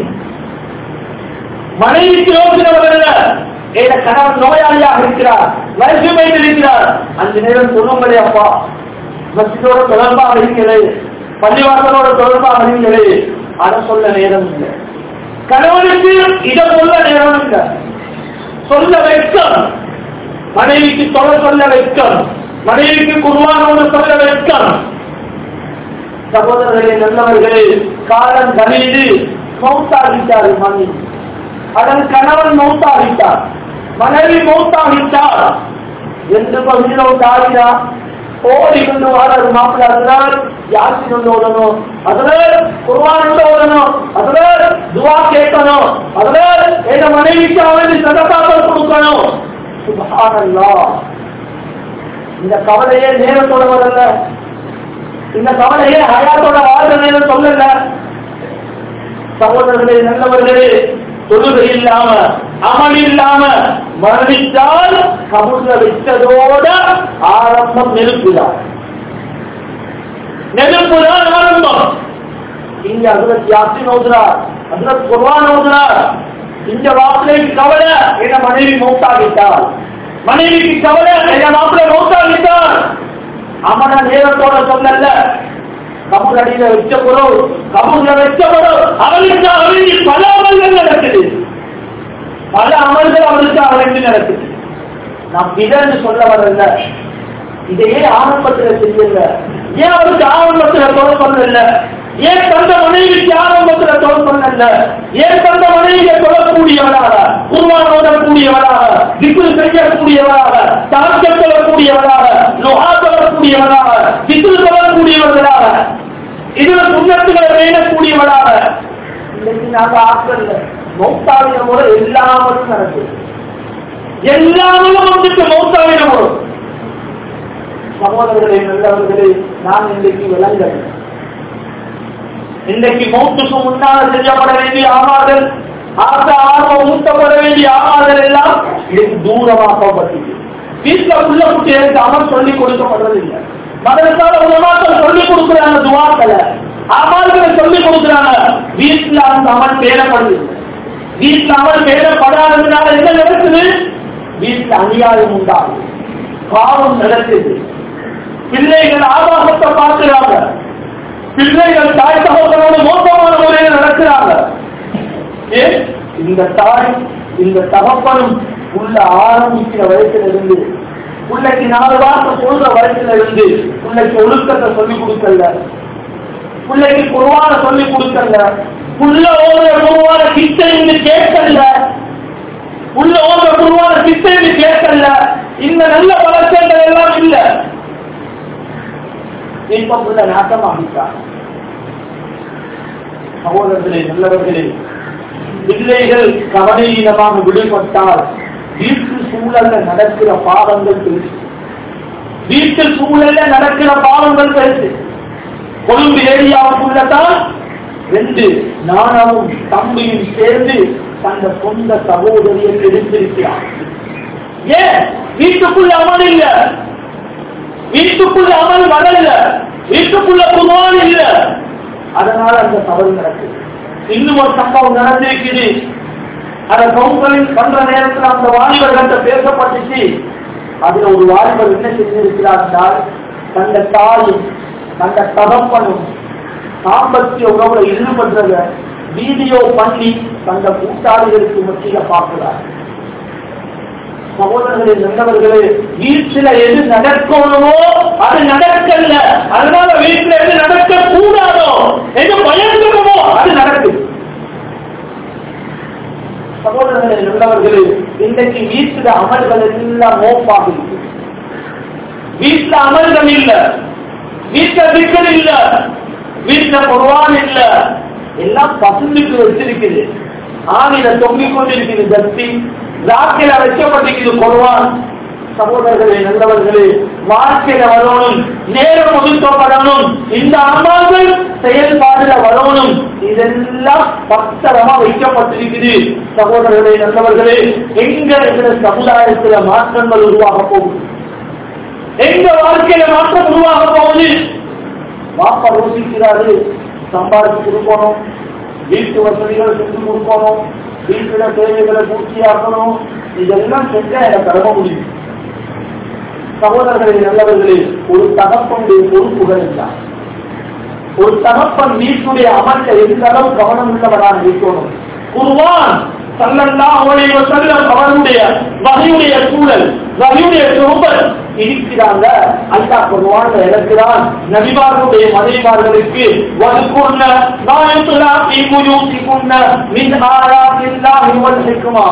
மனைவிக்கு யோசனை ஏன கணவன் நோயாளியாக இருக்கிறார் வயசு இருக்கிறார் அஞ்சு நேரம் சொல்லுங்களே அப்பா மசிதோட தொடர்பாக இருக்கிறது பள்ளிவாசலோட தொடர்பாக இருக்கிறது அதை சொல்ல நேரம் இல்லை கணவனுக்கு இதை சொல்ல நேரம் இல்லை சொல்ல வைக்கம் மனைவிக்கு தொலை சொல்ல வைக்கம் மனைவிக்கு குருவானோடு சொல்ல வைக்கம் சகோதரர்களே நல்லவர்களே காலம் கணிது மௌத்தாகிட்டார் மனைவி அதன் கணவன் மௌத்தாகிட்டார் மனைவி மௌத்தாகிட்டார் என்று பகுதியில் ஒரு தாரியா ஓடி கொண்டு வாழ மாப்பிள்ள அதனால் யாசி கொண்டு ஓடணும் அதனால் குர்வான் கொண்டு ஓடணும் அதனால் துவா கேட்கணும் அதனால் எங்க மனைவிக்கு அவனுக்கு சதக்காக்கள் கொடுக்கணும் சுபஹானல்லாஹ் இந்த கவலையே நேரத்தோட வரல இந்த கவலையே ஹயாத்தோட வாழ்ற நேரம் சொல்லல சகோதரர்களே நல்லவர்களே தொழுகை இல்லாம அமல் இல்லாம மரணித்தால் கபுல விட்டதோட ஆரம்பம் நெருப்புதான் நெருப்புதான் ஆரம்பம் இங்க அதுல யாசி நோதுறார் அதுல குர்வான் நோதுறார் இந்த மாப்பிள்ளைக்கு கவலை என்ன மனைவி மௌத்தாகிட்டார் மனைவிக்கு கவலை என்ன மாப்பிள்ளை மௌத்தாகிட்டார் அமன நேரத்தோட சொல்லல கபூர் அடியில வச்ச பொருள் கபூர்ல வச்ச பொருள் அவளுக்கு அவளுக்கு பல அமல்கள் நடக்குது பல அமல்கள் அவளுக்கு அவளுக்கு நடக்குது நான் பிதன்னு சொல்ல வரல இதையே ஆரம்பத்துல செய்யல ஏன் அவருக்கு ஆரம்பத்துல தொலை பண்ணல ஏன் தந்த மனைவிக்கு ஆரம்பத்துல தொலை பண்ணல ஏன் தந்த மனைவியை தொழக்கூடியவராக குருவான் ஓதக்கூடியவராக திக்கு செய்யக்கூடியவராக தாக்க சொல்லக்கூடியவராக நுகா சொல்லக்கூடியவராக திக்கு சொல்லக்கூடியவர்களாக இதுல சுண்ணத்துகளை வேணக்கூடியவராக இன்னைக்கு நாங்க ஆக்கல்ல மௌத்தாவின முறை எல்லாமலும் நடக்குது எல்லாமலும் வந்துட்டு மௌத்தாவின முறை சகோதரர்களே நல்லவர்களே நான் இன்றைக்கு விளங்கல் இன்றைக்கு மௌத்துக்கு முன்னால் செய்யப்பட வேண்டிய ஆமாதல் ஆசை ஆர்வம் ஊட்டப்பட வேண்டிய ஆமாதல் எல்லாம் இதுக்கு தூரமாக்கப்பட்டது வீட்டுல உள்ள குட்டிகளுக்கு அமல் சொல்லி கொடுக்கப்படுறதில்லை மதரசால உலமாக்கள் சொல்லி கொடுக்குறாங்க துவாக்களை அமல்களை சொல்லி கொடுக்குறாங்க வீட்டுல அந்த அமல் பேரப்படுது வீட்டுல அமல் பேரப்படாததுனால என்ன நடக்குது வீட்டுல அநியாயம் உண்டாகுது பாவம் நடக்குது பிள்ளைகள் ஆபாசத்தை பார்க்கிறாங்க பிள்ளைகள் தாய் தகவலோடு மோசமான முறையில் நடக்கிறாங்க ஏன் இந்த தாய் இந்த தகப்பனும் உள்ள ஆரம்பிக்கிற வயசுல இருந்து பிள்ளைக்கு நாலு வார்த்தை சொல்ற வயசுல இருந்து பிள்ளைக்கு ஒழுக்கத்தை சொல்லிக் கொடுக்கல பிள்ளைக்கு குருவான சொல்லிக் கொடுக்கல புள்ள ஓடுற குருவான கிட்ட இருந்து கேட்கல உள்ள ஓடுற குருவான கிட்ட இருந்து கேட்கல இந்த நல்ல பழக்கங்கள் எல்லாம் இல்ல இப்ப புள்ள நாட்டமாகிட்டான் சகோதரர்களே நல்லவர்களே பிள்ளைகள் கவனையினமாக விடுபட்டால் வீட்டு சூழல்ல நடக்கிற பாவங்கள் பெருசு வீட்டு சூழல்ல நடக்கிற பாவங்கள் பெருசு கொழும்பு ஏரியாவுக்குள்ளதான் ரெண்டு நாணமும் தம்பியும் சேர்ந்து தந்த சொந்த சகோதரியை எடுத்திருக்கிறார் ஏன் வீட்டுக்குள்ள அமல் இல்ல வீட்டுக்குள்ள அமல் வரல வீட்டுக்குள்ள குமார் இல்ல அதனால அந்த தவறு நடக்குது இன்னும் ஒரு சம்பவம் நடந்திருக்குது அத கவுன்சிலிங் பண்ற நேரத்துல அந்த வாலிபர்கள்ட்ட பேசப்பட்டுச்சு அதுல ஒரு வாலிபர் என்ன செஞ்சிருக்கிறார் என்றால் தந்த தாயும் தந்த தகப்பனும் சாம்பத்திய உறவுல ஈடுபடுறத வீடியோ பண்ணி தந்த கூட்டாளிகளுக்கு மத்தியில பார்க்கிறார் சகோதரர்களே நல்லவர்களே வீட்டுல எது நடக்கணுமோ அது நடக்கல அதனால வீட்டுல எது நடக்க கூடாதோ எது பயந்துடுமோ அது நடக்குது சகோதரர்களே நல்லவர்களே இன்றைக்கு வீட்டுல அமல்கள் எல்லாம் மோப்பாக இருக்கு வீட்டுல அமல்கள் இல்ல வீட்டுல சிக்கல் இல்ல வீட்டுல குர்வான் இல்ல எல்லாம் பசுந்துக்கு வச்சிருக்குது ஆணில தொங்கிக் கொண்டிருக்குது தத்தி ராக்கில வைக்கப்பட்டிருக்குது குர்வான் சகோதரர்களே நல்லவர்களே வாழ்க்கையில வரணும் நேரம் ஒதுக்கப்படணும் இந்த அம்மாக்கள் செயல்பாடுல வரணும் இதெல்லாம் பத்திரமா வைக்கப்பட்டிருக்குது சகோதரர்களே நல்லவர்களே எங்க இருக்கிற சமுதாயத்துல மாற்றங்கள் உருவாக போகுது எங்க வாழ்க்கையில மாற்றம் உருவாக போகுது வாப்பா யோசிக்கிறாரு சம்பாதிச்சு கொடுக்கணும் வீட்டு வசதிகளை செஞ்சு கொடுக்கணும் வீட்டுல தேவைகளை பூர்த்தியாக்கணும் இதெல்லாம் செஞ்சா எனக்கு கடமை முடியும் சகோதரர்களே நல்லவர்களே ஒரு தகப்பனுடைய பொறுப்புகள் இருந்தார் ஒரு தகப்பன் வீட்டுடைய அமர்க்க எந்த அளவு கவனம் உள்ளவராக இருக்கணும் குருவான் சல்லல்லாஹு அலைஹி வஸல்லம் அவருடைய வகையுடைய சூழல் வகையுடைய சுரூபல் இருக்கிறாங்க அல்லாஹ் குர்ஆன்ல இறக்கிறான் நபிமார்களுடைய மனைவிமார்களுக்கு வதுகுர்ன நாயத்துலா ஃபீ புயூதிகுன்ன மின் ஆயாத்தில்லாஹி வல் ஹிக்மா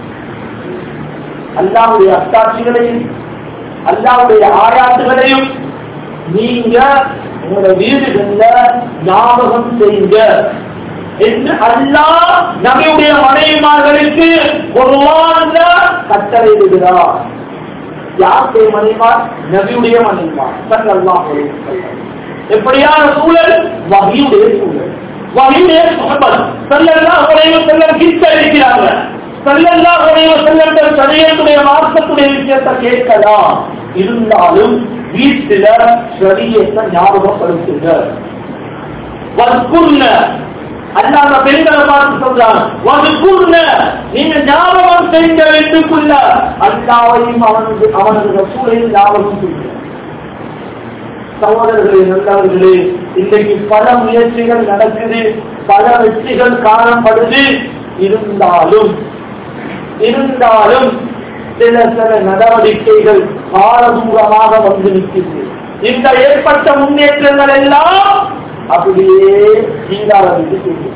அல்லாஹ்வுடைய அத்தாட்சிகளையும் அல்லாஹ்வுடைய ஆயாத்துகளையும் நீங்க உங்களோட வீடுகள்ல ஞாபகம் செய்யுங்க என்று அல்லாஹ் நபியுடைய மனைவிமார்களுக்கு குர்ஆன்ல கட்டளையிடுகிறார் யாருடைய மனைவிமார் நபியுடைய மனைவிமார் ஸல்லல்லாஹு அலைஹி வஸல்லம் எப்படியான சூழல் வஹியுடைய சூழல் வஹியுடைய சுஹபத் ஸல்லல்லாஹு அலைஹி வஸல்லம் கிட்ட இருக்கிறாங்க ஸல்லல்லாஹு அலைஹி வஸல்லம் சரியத்துடைய மார்க்கத்துடைய விஷயத்தை கேட்கலாம் இருந்தாலும் வீட்டில சரியத்தை ஞாபகப்படுத்துங்க வற்குர்ன அல்லாத பெண்களை பார்த்து சொல்றான் வதுக்குர்ன நீங்க ஞாபகம் செய்த வீட்டுக்குள்ள அல்லாவையும் அவனது அவனது ரசூலையும் ஞாபகம் செய்ய சகோதரர்களே நல்லவர்களே இன்றைக்கு பல முயற்சிகள் நடக்குது பல வெற்றிகள் காணப்படுது இருந்தாலும் இருந்தாலும் சில சில நடவடிக்கைகள் பாரதூரமாக வந்து நிற்கிறது இந்த ஏற்பட்ட முன்னேற்றங்கள் எல்லாம் அப்படியே சீராரத்துக்கு செய்யும்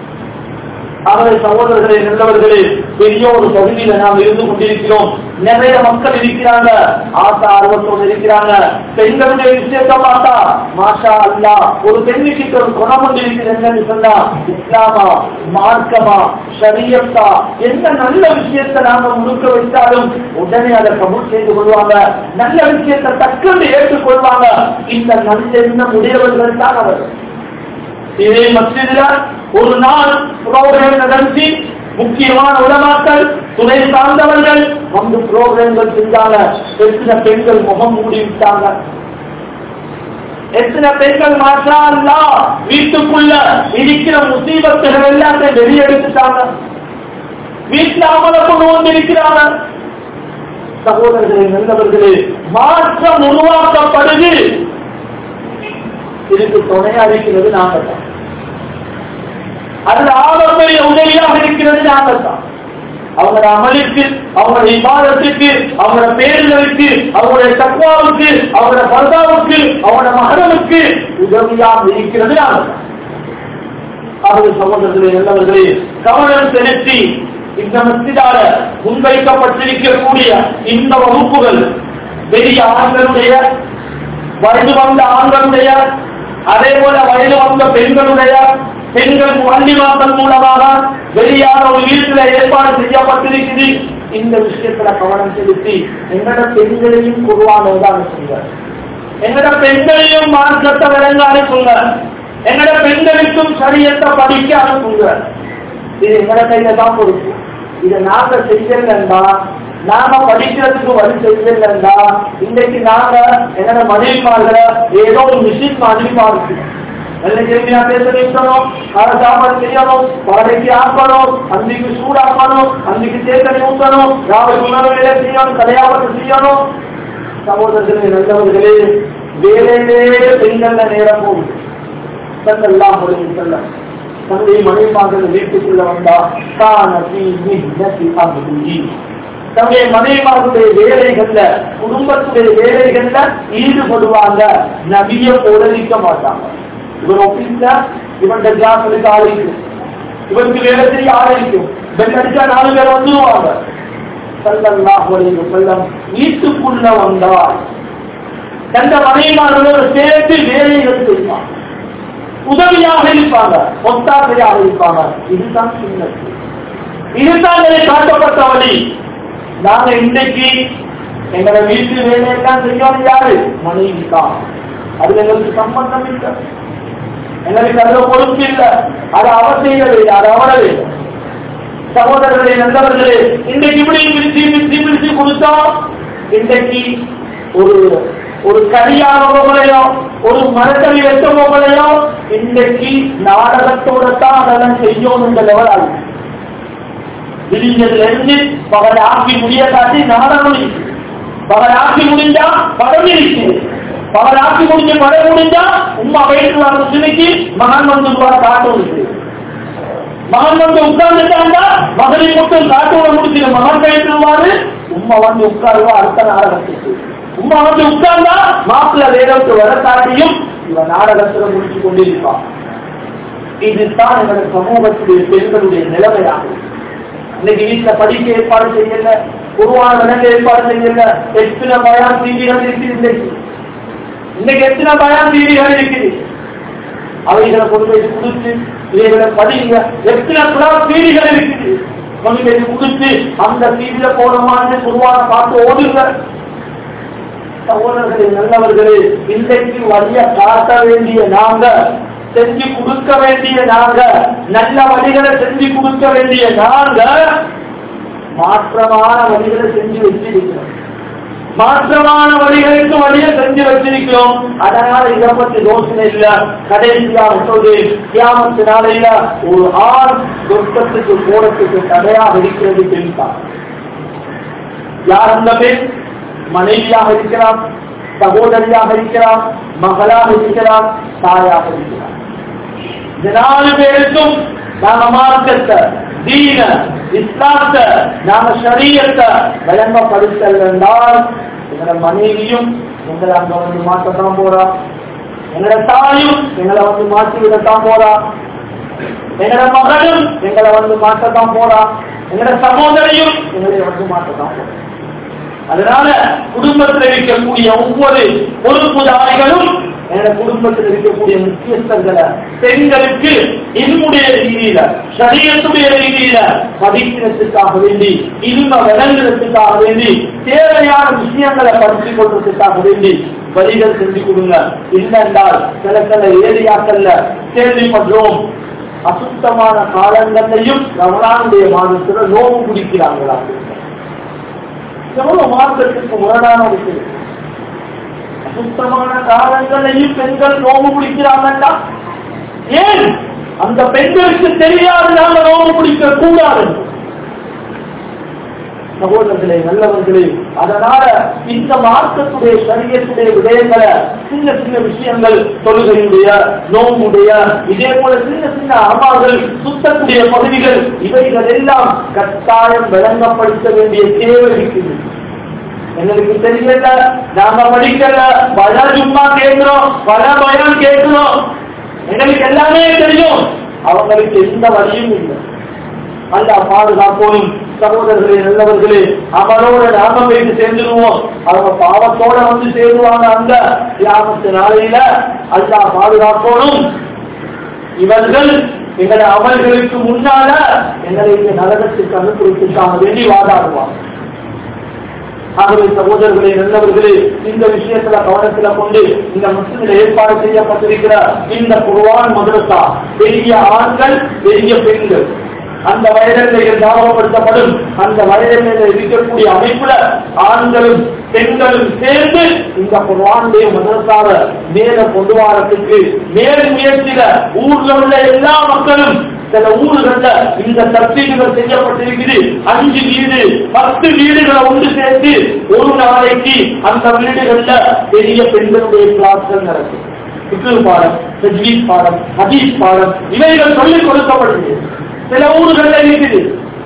ஆகவே சகோதரர்களே நல்லவர்களே பெரிய ஒரு பகுதியில நாம் இருந்து கொண்டிருக்கிறோம் நிறைய மக்கள் இருக்கிறாங்க ஆசா ஆர்வத்தோடு இருக்கிறாங்க பெண்களுடைய விஷயத்தை பார்த்தா மாஷா அல்லா ஒரு பெண்ணுக்கு ஒரு குணம் ஒன்று இருக்குது என்னன்னு சொன்னா இஸ்லாமா மார்க்கமா ஷரியத்தா எந்த நல்ல விஷயத்தை நாங்க முழுக்க வைத்தாலும் உடனே அதை கபூல் செய்து கொள்வாங்க நல்ல விஷயத்தை தக்கண்டு ஏற்றுக்கொள்வாங்க இந்த நல்லெண்ணம் உடையவர்கள் தான் அவர்கள் இதே மஸ்ஜிதுல ஒரு நாள் புரோகிராம் நடத்தி முக்கியமான உலமாக்கள் துணை சார்ந்தவர்கள் வந்து புரோகிராம்கள் செஞ்சாங்க எத்தனை பெண்கள் முகம் மூடி விட்டாங்க எத்தனை பெண்கள் மாற்றா அல்லா வீட்டுக்குள்ள இருக்கிற முசீபத்துகள் எல்லாத்தையும் வெளியெடுத்துட்டாங்க வீட்டுல அமல கொண்டு வந்து இருக்கிறாங்க சகோதரர்களே நல்லவர்களே மாற்றம் உருவாக்கப்படுது இதுக்கு துணையா இருக்கிறது நாங்கள் தான் அதுல ஆகப்பெரிய உதவியாக இருக்கிறது நாங்கள் தான் அவங்களோட அமலுக்கு அவங்களோட விவாதத்துக்கு அவங்களோட பேர்களுக்கு அவங்களுடைய தக்குவாவுக்கு அவங்களோட பர்தாவுக்கு அவங்களோட மகனுக்கு உதவியாக இருக்கிறது நாங்கள் அவர்கள் சகோதரர்களே நல்லவர்களே கவனம் செலுத்தி இந்த மத்திதார முன்வைக்கப்பட்டிருக்கக்கூடிய இந்த வகுப்புகள் பெரிய ஆண்களுடைய வயது வந்த ஆண்களுடைய அதே போல வயது வந்த பெண்களுடைய பெண்கள் வள்ளிமாக்கள் மூலமாக வெளியான ஒரு வீட்டில் ஏற்பாடு செய்யப்பட்டிருக்குது இந்த விஷயத்துல கவனம் செலுத்தி எங்கட பெண்களையும் குருவானோதான் அனுப்புங்க எங்கட பெண்களையும் மார்க்கத்தை விளங்க அனுப்புங்க எங்கட பெண்களுக்கும் சரியத்தை படிக்க அனுப்புங்க இது எங்கட கையில தான் பொறுப்பு இதை நாங்க செய்யலண்டா நாம படிக்கிறதுக்கு வழி செய்யலண்டா இன்னைக்கு நாங்க என்னோட மனைவிமார்களை ஏதோ ஒரு மிஷின் மாதிரி பார்க்கிறோம் நல்ல கேள்வியா பேச வைக்கணும் கால சாப்பாடு செய்யணும் வாடகைக்கு ஆக்கணும் அன்றைக்கு சூடாக்கணும் அன்றைக்கு தேக்கடி ஊற்றணும் யாவை உணவு வேலை செய்யணும் கல்யாணத்தை செய்யணும் சகோதரர்களே நல்லவர்களே வேலையிலே பெண்கள்ல நேரம் போகுது சல்லல்லாஹு அலைஹி வஸல்லம் தன்னுடைய மனைவிமார்கள் வீட்டுக்குள்ள வந்தா கான ஃபீ மிஹ்னதி அஹ்லிஹி தன்னுடைய மனைவிமார்களுடைய வேலைகள்ல குடும்பத்துடைய வேலைகள்ல ஈடுபடுவாங்க நபிய போதலிக்க மாட்டாங்க இவர் ஆபீஸ்ல இவன் கிளாஸ்களுக்கு ஆள் இருக்கும் இவருக்கு வேலை செய்ய ஆள் இருக்கும் பெண் அடிச்சா நாலு பேர் வந்துருவாங்க சல்லல்லாஹு அலைஹி வஸல்லம் வீட்டுக்குள்ள வந்தால் தந்த மனைவிமார்களோடு சேர்த்து வேலைகள் செய்வாங்க உதவியாக இருப்பாங்க ஒத்தாசையாக இருப்பாங்க இதுதான் சுண்ணத்து இதுதான் எனக்கு காட்டப்பட்ட வழி நாங்க இன்றைக்கு எங்களை வீட்டு வேலையெல்லாம் செய்யணும் யாரு மனைவி தான் அது எங்களுக்கு சம்பந்தம் இல்லை எங்களுக்கு அதுல பொறுப்பு இல்லை அது அவர் செய்யவே அது அவரவே சகோதரர்களே நண்பர்களே இன்றைக்கு இப்படி பிரிச்சு பிரிச்சு பிரிச்சு கொடுத்தா இன்றைக்கு ஒரு ஒரு கரியான போகலையோ ஒரு மரத்தறி வெட்ட போகலையோ இன்றைக்கு நாடகத்தோட தான் அதெல்லாம் செய்யணும் இந்த லெவல் ஆகும் விடிஞ்சதுல இருந்து பகல் ஆக்கி முடிய காட்டி நாடகம் இருக்கு பகல் ஆக்கி முடிஞ்சா படம் இருக்கு பகல் ஆக்கி முடிஞ்ச படம் முடிஞ்சா உமா வயிற்று வர சிலைக்கு மகன் வந்து காட்டும் இருக்கு மகன் வந்து உட்கார்ந்துட்டாங்க மகனை மட்டும் காட்டோட முடிச்சு மகன் வயிற்றுவாரு உமா வந்து உட்காருவா அடுத்த நாடகத்துக்கு உமா வந்து உட்கார்ந்தா மாப்பிள்ள வேதத்து வர காட்டியும் இவன் நாடகத்துல முடிச்சு கொண்டிருப்பான் இதுதான் எங்களோட சமூகத்துடைய பெண்களுடைய நிலைமையாகும் இன்னைக்கு வீட்டுல படிக்க ஏற்பாடு செய்யல உருவான விலங்கு ஏற்பாடு செய்யல எத்தனை பயம் தீவிரம் இருக்குது இன்னைக்கு இன்னைக்கு எத்தனை பயம் தீவிரம் இருக்குது அவைகளை கொண்டு போய் கொடுத்து இவைகளை படிங்க எத்தனை கிளாஸ் தீவிகள் இருக்குது கொண்டு போய் கொடுத்து அந்த தீவிர போனமான உருவான பார்த்து ஓடுங்க சகோதரர்களே நல்லவர்களே இன்றைக்கு வழிய காட்ட வேண்டிய நாங்க செஞ்சு கொடுக்க வேண்டிய நாங்க நல்ல வழிகளை செஞ்சு கொடுக்க வேண்டிய நாங்க மாற்றமான வழிகளை செஞ்சு வச்சிருக்கிறோம் மாற்றமான வழிகளுக்கு வழியை செஞ்சு வச்சிருக்கிறோம் அதனால இதை பத்தி யோசனை இல்ல கடைசியாக சொல்றது கியாமத்து நாளையில ஒரு ஆண் சொர்க்கத்துக்கு போறதுக்கு தடையாக இருக்கிறது பெண்தான் யார் அந்த பெண் மனைவியாக இருக்கிறார் சகோதரியாக இருக்கிறார் மகளாக இருக்கிறார் தாயாக இருக்கிறார் இந்த நாலு பேருக்கும் நாம மார்க்கத்தை தீன இஸ்லாத்தை நாம ஷரியத்தை விளங்கப்படுத்தல் என்றால் எங்களோட மனைவியும் எங்களை அங்க வந்து மாற்றத்தான் போறா எங்களோட தாயும் எங்களை வந்து மாற்றி விடத்தான் போறா எங்களோட மகனும் எங்களை வந்து மாற்றத்தான் போறா எங்களோட சகோதரியும் எங்களை வந்து மாற்றத்தான் போறா அதனால குடும்பத்தில் இருக்கக்கூடிய ஒவ்வொரு பொறுப்புதாரிகளும் என குடும்பத்தில் இருக்கக்கூடிய முக்கியஸ்தர்களை பெண்களுக்கு என்னுடைய ரீதியில சரீரத்துடைய ரீதியில மதிக்கிறதுக்காக வேண்டி இன்ப விளங்குறதுக்காக வேண்டி தேவையான விஷயங்களை படித்துக் கொள்றதுக்காக வேண்டி வழிகள் செஞ்சு கொடுங்க இல்லைன்றால் சில சில ஏரியாக்கள்ல கேள்விப்படுறோம் அசுத்தமான காலங்களையும் ரமணானுடைய மாதத்துல நோவு குடிக்கிறாங்களா எவ்வளவு மார்க்கத்திற்கு முரணான விஷயம் சுத்தமான காலங்களையும் பெண்கள் நோம்பு பிடிக்கிறாங்கன்னா ஏன் அந்த பெண்களுக்கு தெரியாது நாங்க நோம்பு பிடிக்க கூடாது சகோதரர்களே நல்லவர்களே அதனால இந்த மார்க்கத்துடைய சரியத்துடைய விடயங்களை சின்ன சின்ன விஷயங்கள் தொழுகையுடைய நோம்புடைய இதே போல சின்ன சின்ன அமால்கள் சுத்தக்கூடிய பகுதிகள் இவைகள் எல்லாம் கட்டாயம் விளங்கப்படுத்த வேண்டிய தேவை இருக்குது எங்களுக்கு தெரியல நாம படிக்கல பல சும்மா கேட்கிறோம் பல பயம் கேட்கிறோம் எங்களுக்கு எல்லாமே தெரியும் அவங்களுக்கு எந்த வழியும் இல்லை அல்ல பாதுகாப்போனும் சகோதரர்களே நல்லவர்களே அவனோட நாம போயிட்டு சேர்ந்துருவோம் அவங்க பாவத்தோட வந்து சேருவாங்க அந்த கிராமத்து நாளையில அல்லா பாதுகாப்போனும் இவர்கள் எங்களை அவர்களுக்கு முன்னால எங்களை இந்த நரகத்திற்கு அனுப்பிவிட்டுக்காக வேண்டி வாதாடுவாங்க ஆகவே சகோதரர்களே நல்லவர்களே இந்த விஷயத்துல கவனத்துல கொண்டு இந்த முஸ்லிமில் ஏற்பாடு செய்யப்பட்டிருக்கிற இந்த குருவான் மதரசா பெரிய ஆண்கள் பெரிய பெண்கள் அந்த வயதில் ஞாபகப்படுத்தப்படும் அந்த வயதில் இருக்கக்கூடிய அமைப்புல ஆண்களும் பெண்களும் சேர்ந்து இந்த குர்வானுடைய மதரசாவை மேல கொண்டு வரத்துக்கு மேல் முயற்சியில ஊர்ல உள்ள எல்லா மக்களும் சில ஊர்கள்ல இந்த தற்பீடுகள் செய்யப்பட்டிருக்குது அஞ்சு வீடு பத்து வீடுகளை ஒன்று சேர்த்து ஒரு நாளைக்கு அந்த வீடுகள்ல பெரிய பெண்களுடைய கிளாஸ்கள் நடக்கும் பிக்ரு பாடம் தஜ்வீத் பாடம் ஹதீஸ் பாடம் இவைகள் சொல்லிக் கொடுக்கப்படுது சில ஊர்கள்ல இருக்குது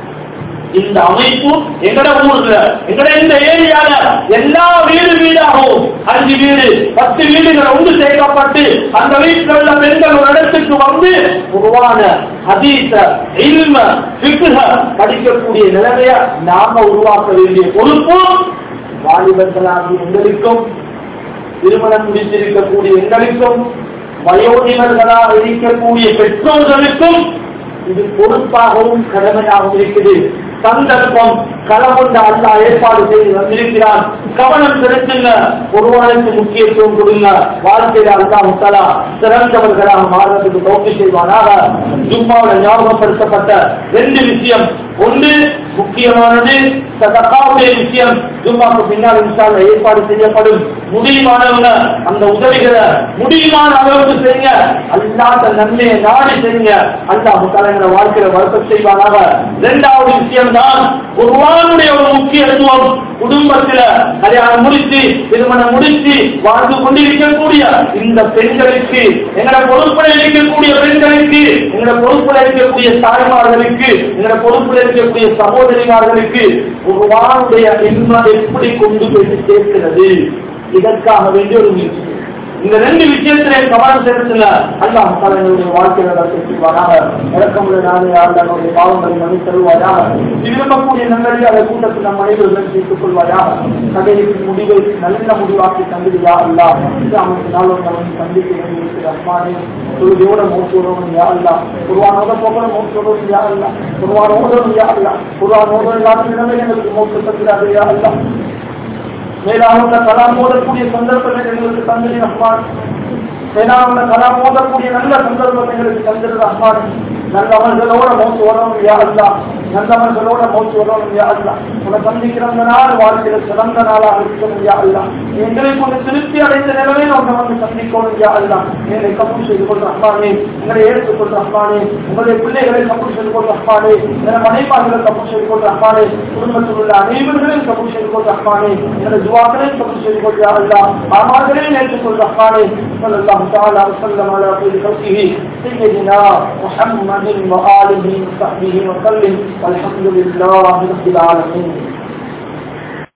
இந்த அமைப்பு எங்கட ஊர்ல எங்கட இந்த ஏரியால எல்லா வீடு வீடாகவும் அஞ்சு வீடு பத்து வீடுகள் ஒன்று சேர்க்கப்பட்டு அந்த வீட்டில் உள்ள பெண்கள் ஒரு இடத்துக்கு வந்து உருவான ஹதீஸ இல்ம ஃபிக்ஹ படிக்கக்கூடிய நிலைமைய நாம உருவாக்க வேண்டிய பொறுப்பு வாலிபர்களாகி எங்களுக்கும் திருமணம் முடித்திருக்கக்கூடிய எங்களுக்கும் வயோதிகர்களாக இருக்கக்கூடிய பெற்றோர்களுக்கும் இது பொறுப்பாகவும் கடமையாகவும் இருக்குது சந்தர்ப்பம் களமுண்ட அல்லா ஏற்பாடு செய்து வந்திருக்கிறார் கவனம் செலுத்துங்க ஒருவனுக்கு முக்கியத்துவம் கொடுங்க வாழ்க்கையில அல்லா முத்தலா சிறந்தவர்களாக மாறுவதற்கு நோக்கி செய்வானாக ஜும்மாவோட ஞாபகப்படுத்தப்பட்ட ரெண்டு விஷயம் ஒன்று முக்கியமானது சதகாவுடைய விஷயம் ஜும்மாக்கு பின்னால் இன்ஷால்ல ஏற்பாடு செய்யப்படும் முடியுமானவங்க அந்த உதவிகளை முடியுமான அளவுக்கு செய்யுங்க அல்லாத நன்மையை நாடி செய்யுங்க அல்லா முத்தாலங்களை வாழ்க்கையில வளர்க்க செய்வானாக இரண்டாவது விஷயம் தான் குர்வானுடைய ஒரு முக்கியத்துவம் குடும்பத்துல கல்யாணம் முடிச்சு திருமணம் முடிச்சு வாழ்ந்து கொண்டிருக்கக்கூடிய இந்த பெண்களுக்கு எங்களோட பொறுப்புல இருக்கக்கூடிய பெண்களுக்கு எங்களோட பொறுப்புல இருக்கக்கூடிய தாய்மார்களுக்கு எங்களோட பொறுப்புல இருக்கக்கூடிய சகோதரிமார்களுக்கு குர்வானுடைய இன்மை எப்படி கொண்டு போய் சேர்க்கிறது இதற்காக வேண்டிய ஒரு முயற்சி இந்த ரெண்டு விஷயத்திலே கவனம் செலுத்துங்க அல்லாஹ் தலைவருடைய வாழ்க்கையில செய்வாராக இறக்கமுள்ள நாளே ஆண்டனுடைய பாவங்களை மணி தருவாயாக விரும்பக்கூடிய நன்மையை அதை கூட்டத்தில் நம் அனைவரும் சேர்த்துக் கொள்வாயாக கதைக்கு முடிவை நல்ல முடிவாக்கி தந்துடுவா அல்லா அமைப்பு நாளும் நம்ம சந்திக்க வேண்டியிருக்கிற அம்மானே தொழுகையோட மோசோடும் யா அல்லா குருவானோட போகிற மோசோடும் யா அல்லா குருவானோடும் யா அல்லா குருவானோடும் இல்லாத நிலைமை எங்களுக்கு மோச தக்கிறாரு யா அல்லா மேலான கலாம் மோதக்கூடிய சந்தர்ப்பங்கள் எங்களுக்கு தந்திரி ரஹ்மான் மேலான கலாம் மோதக்கூடிய நல்ல சந்தர்ப்பம் எங்களுக்கு தந்திரி ரஹ்மான் நல்லவர்களோட மௌத்து வரணும் யா அல்லா நல்லவர்களோட மௌத்து வரணும் யா அல்லா உன்னை சந்திக்கிற அந்த நாள் வாழ்க்கையில சிறந்த நாளாக இருக்கணும் யா அல்லா எங்களை கொண்டு திருப்தி அடைந்த நிலைமையில் உன்னை வந்து சந்திக்கணும் யா அல்லா எங்களை கபூல் செய்து கொள் ரஹ்மானே எங்களை ஏற்றுக்கொள் ரஹ்மானே உங்களுடைய பிள்ளைகளை கபூல் செய்து கொள் ரஹ்மானே என மனைமார்களை கபூல் செய்து கொள் ரஹ்மானே குடும்பத்தில் உள்ள அனைவர்களையும் கபூல் செய்து கொள் ரஹ்மானே எனது துவாக்களையும் கபூல் செய்து கொள் யா அல்லா ஆமார்களையும் ஏற்றுக்கொள் ரஹ்மானே صلى الله تعالى وسلم على خير خلقه سيدنا محمد وآله وصحبه وسلم والحمد لله رب العالمين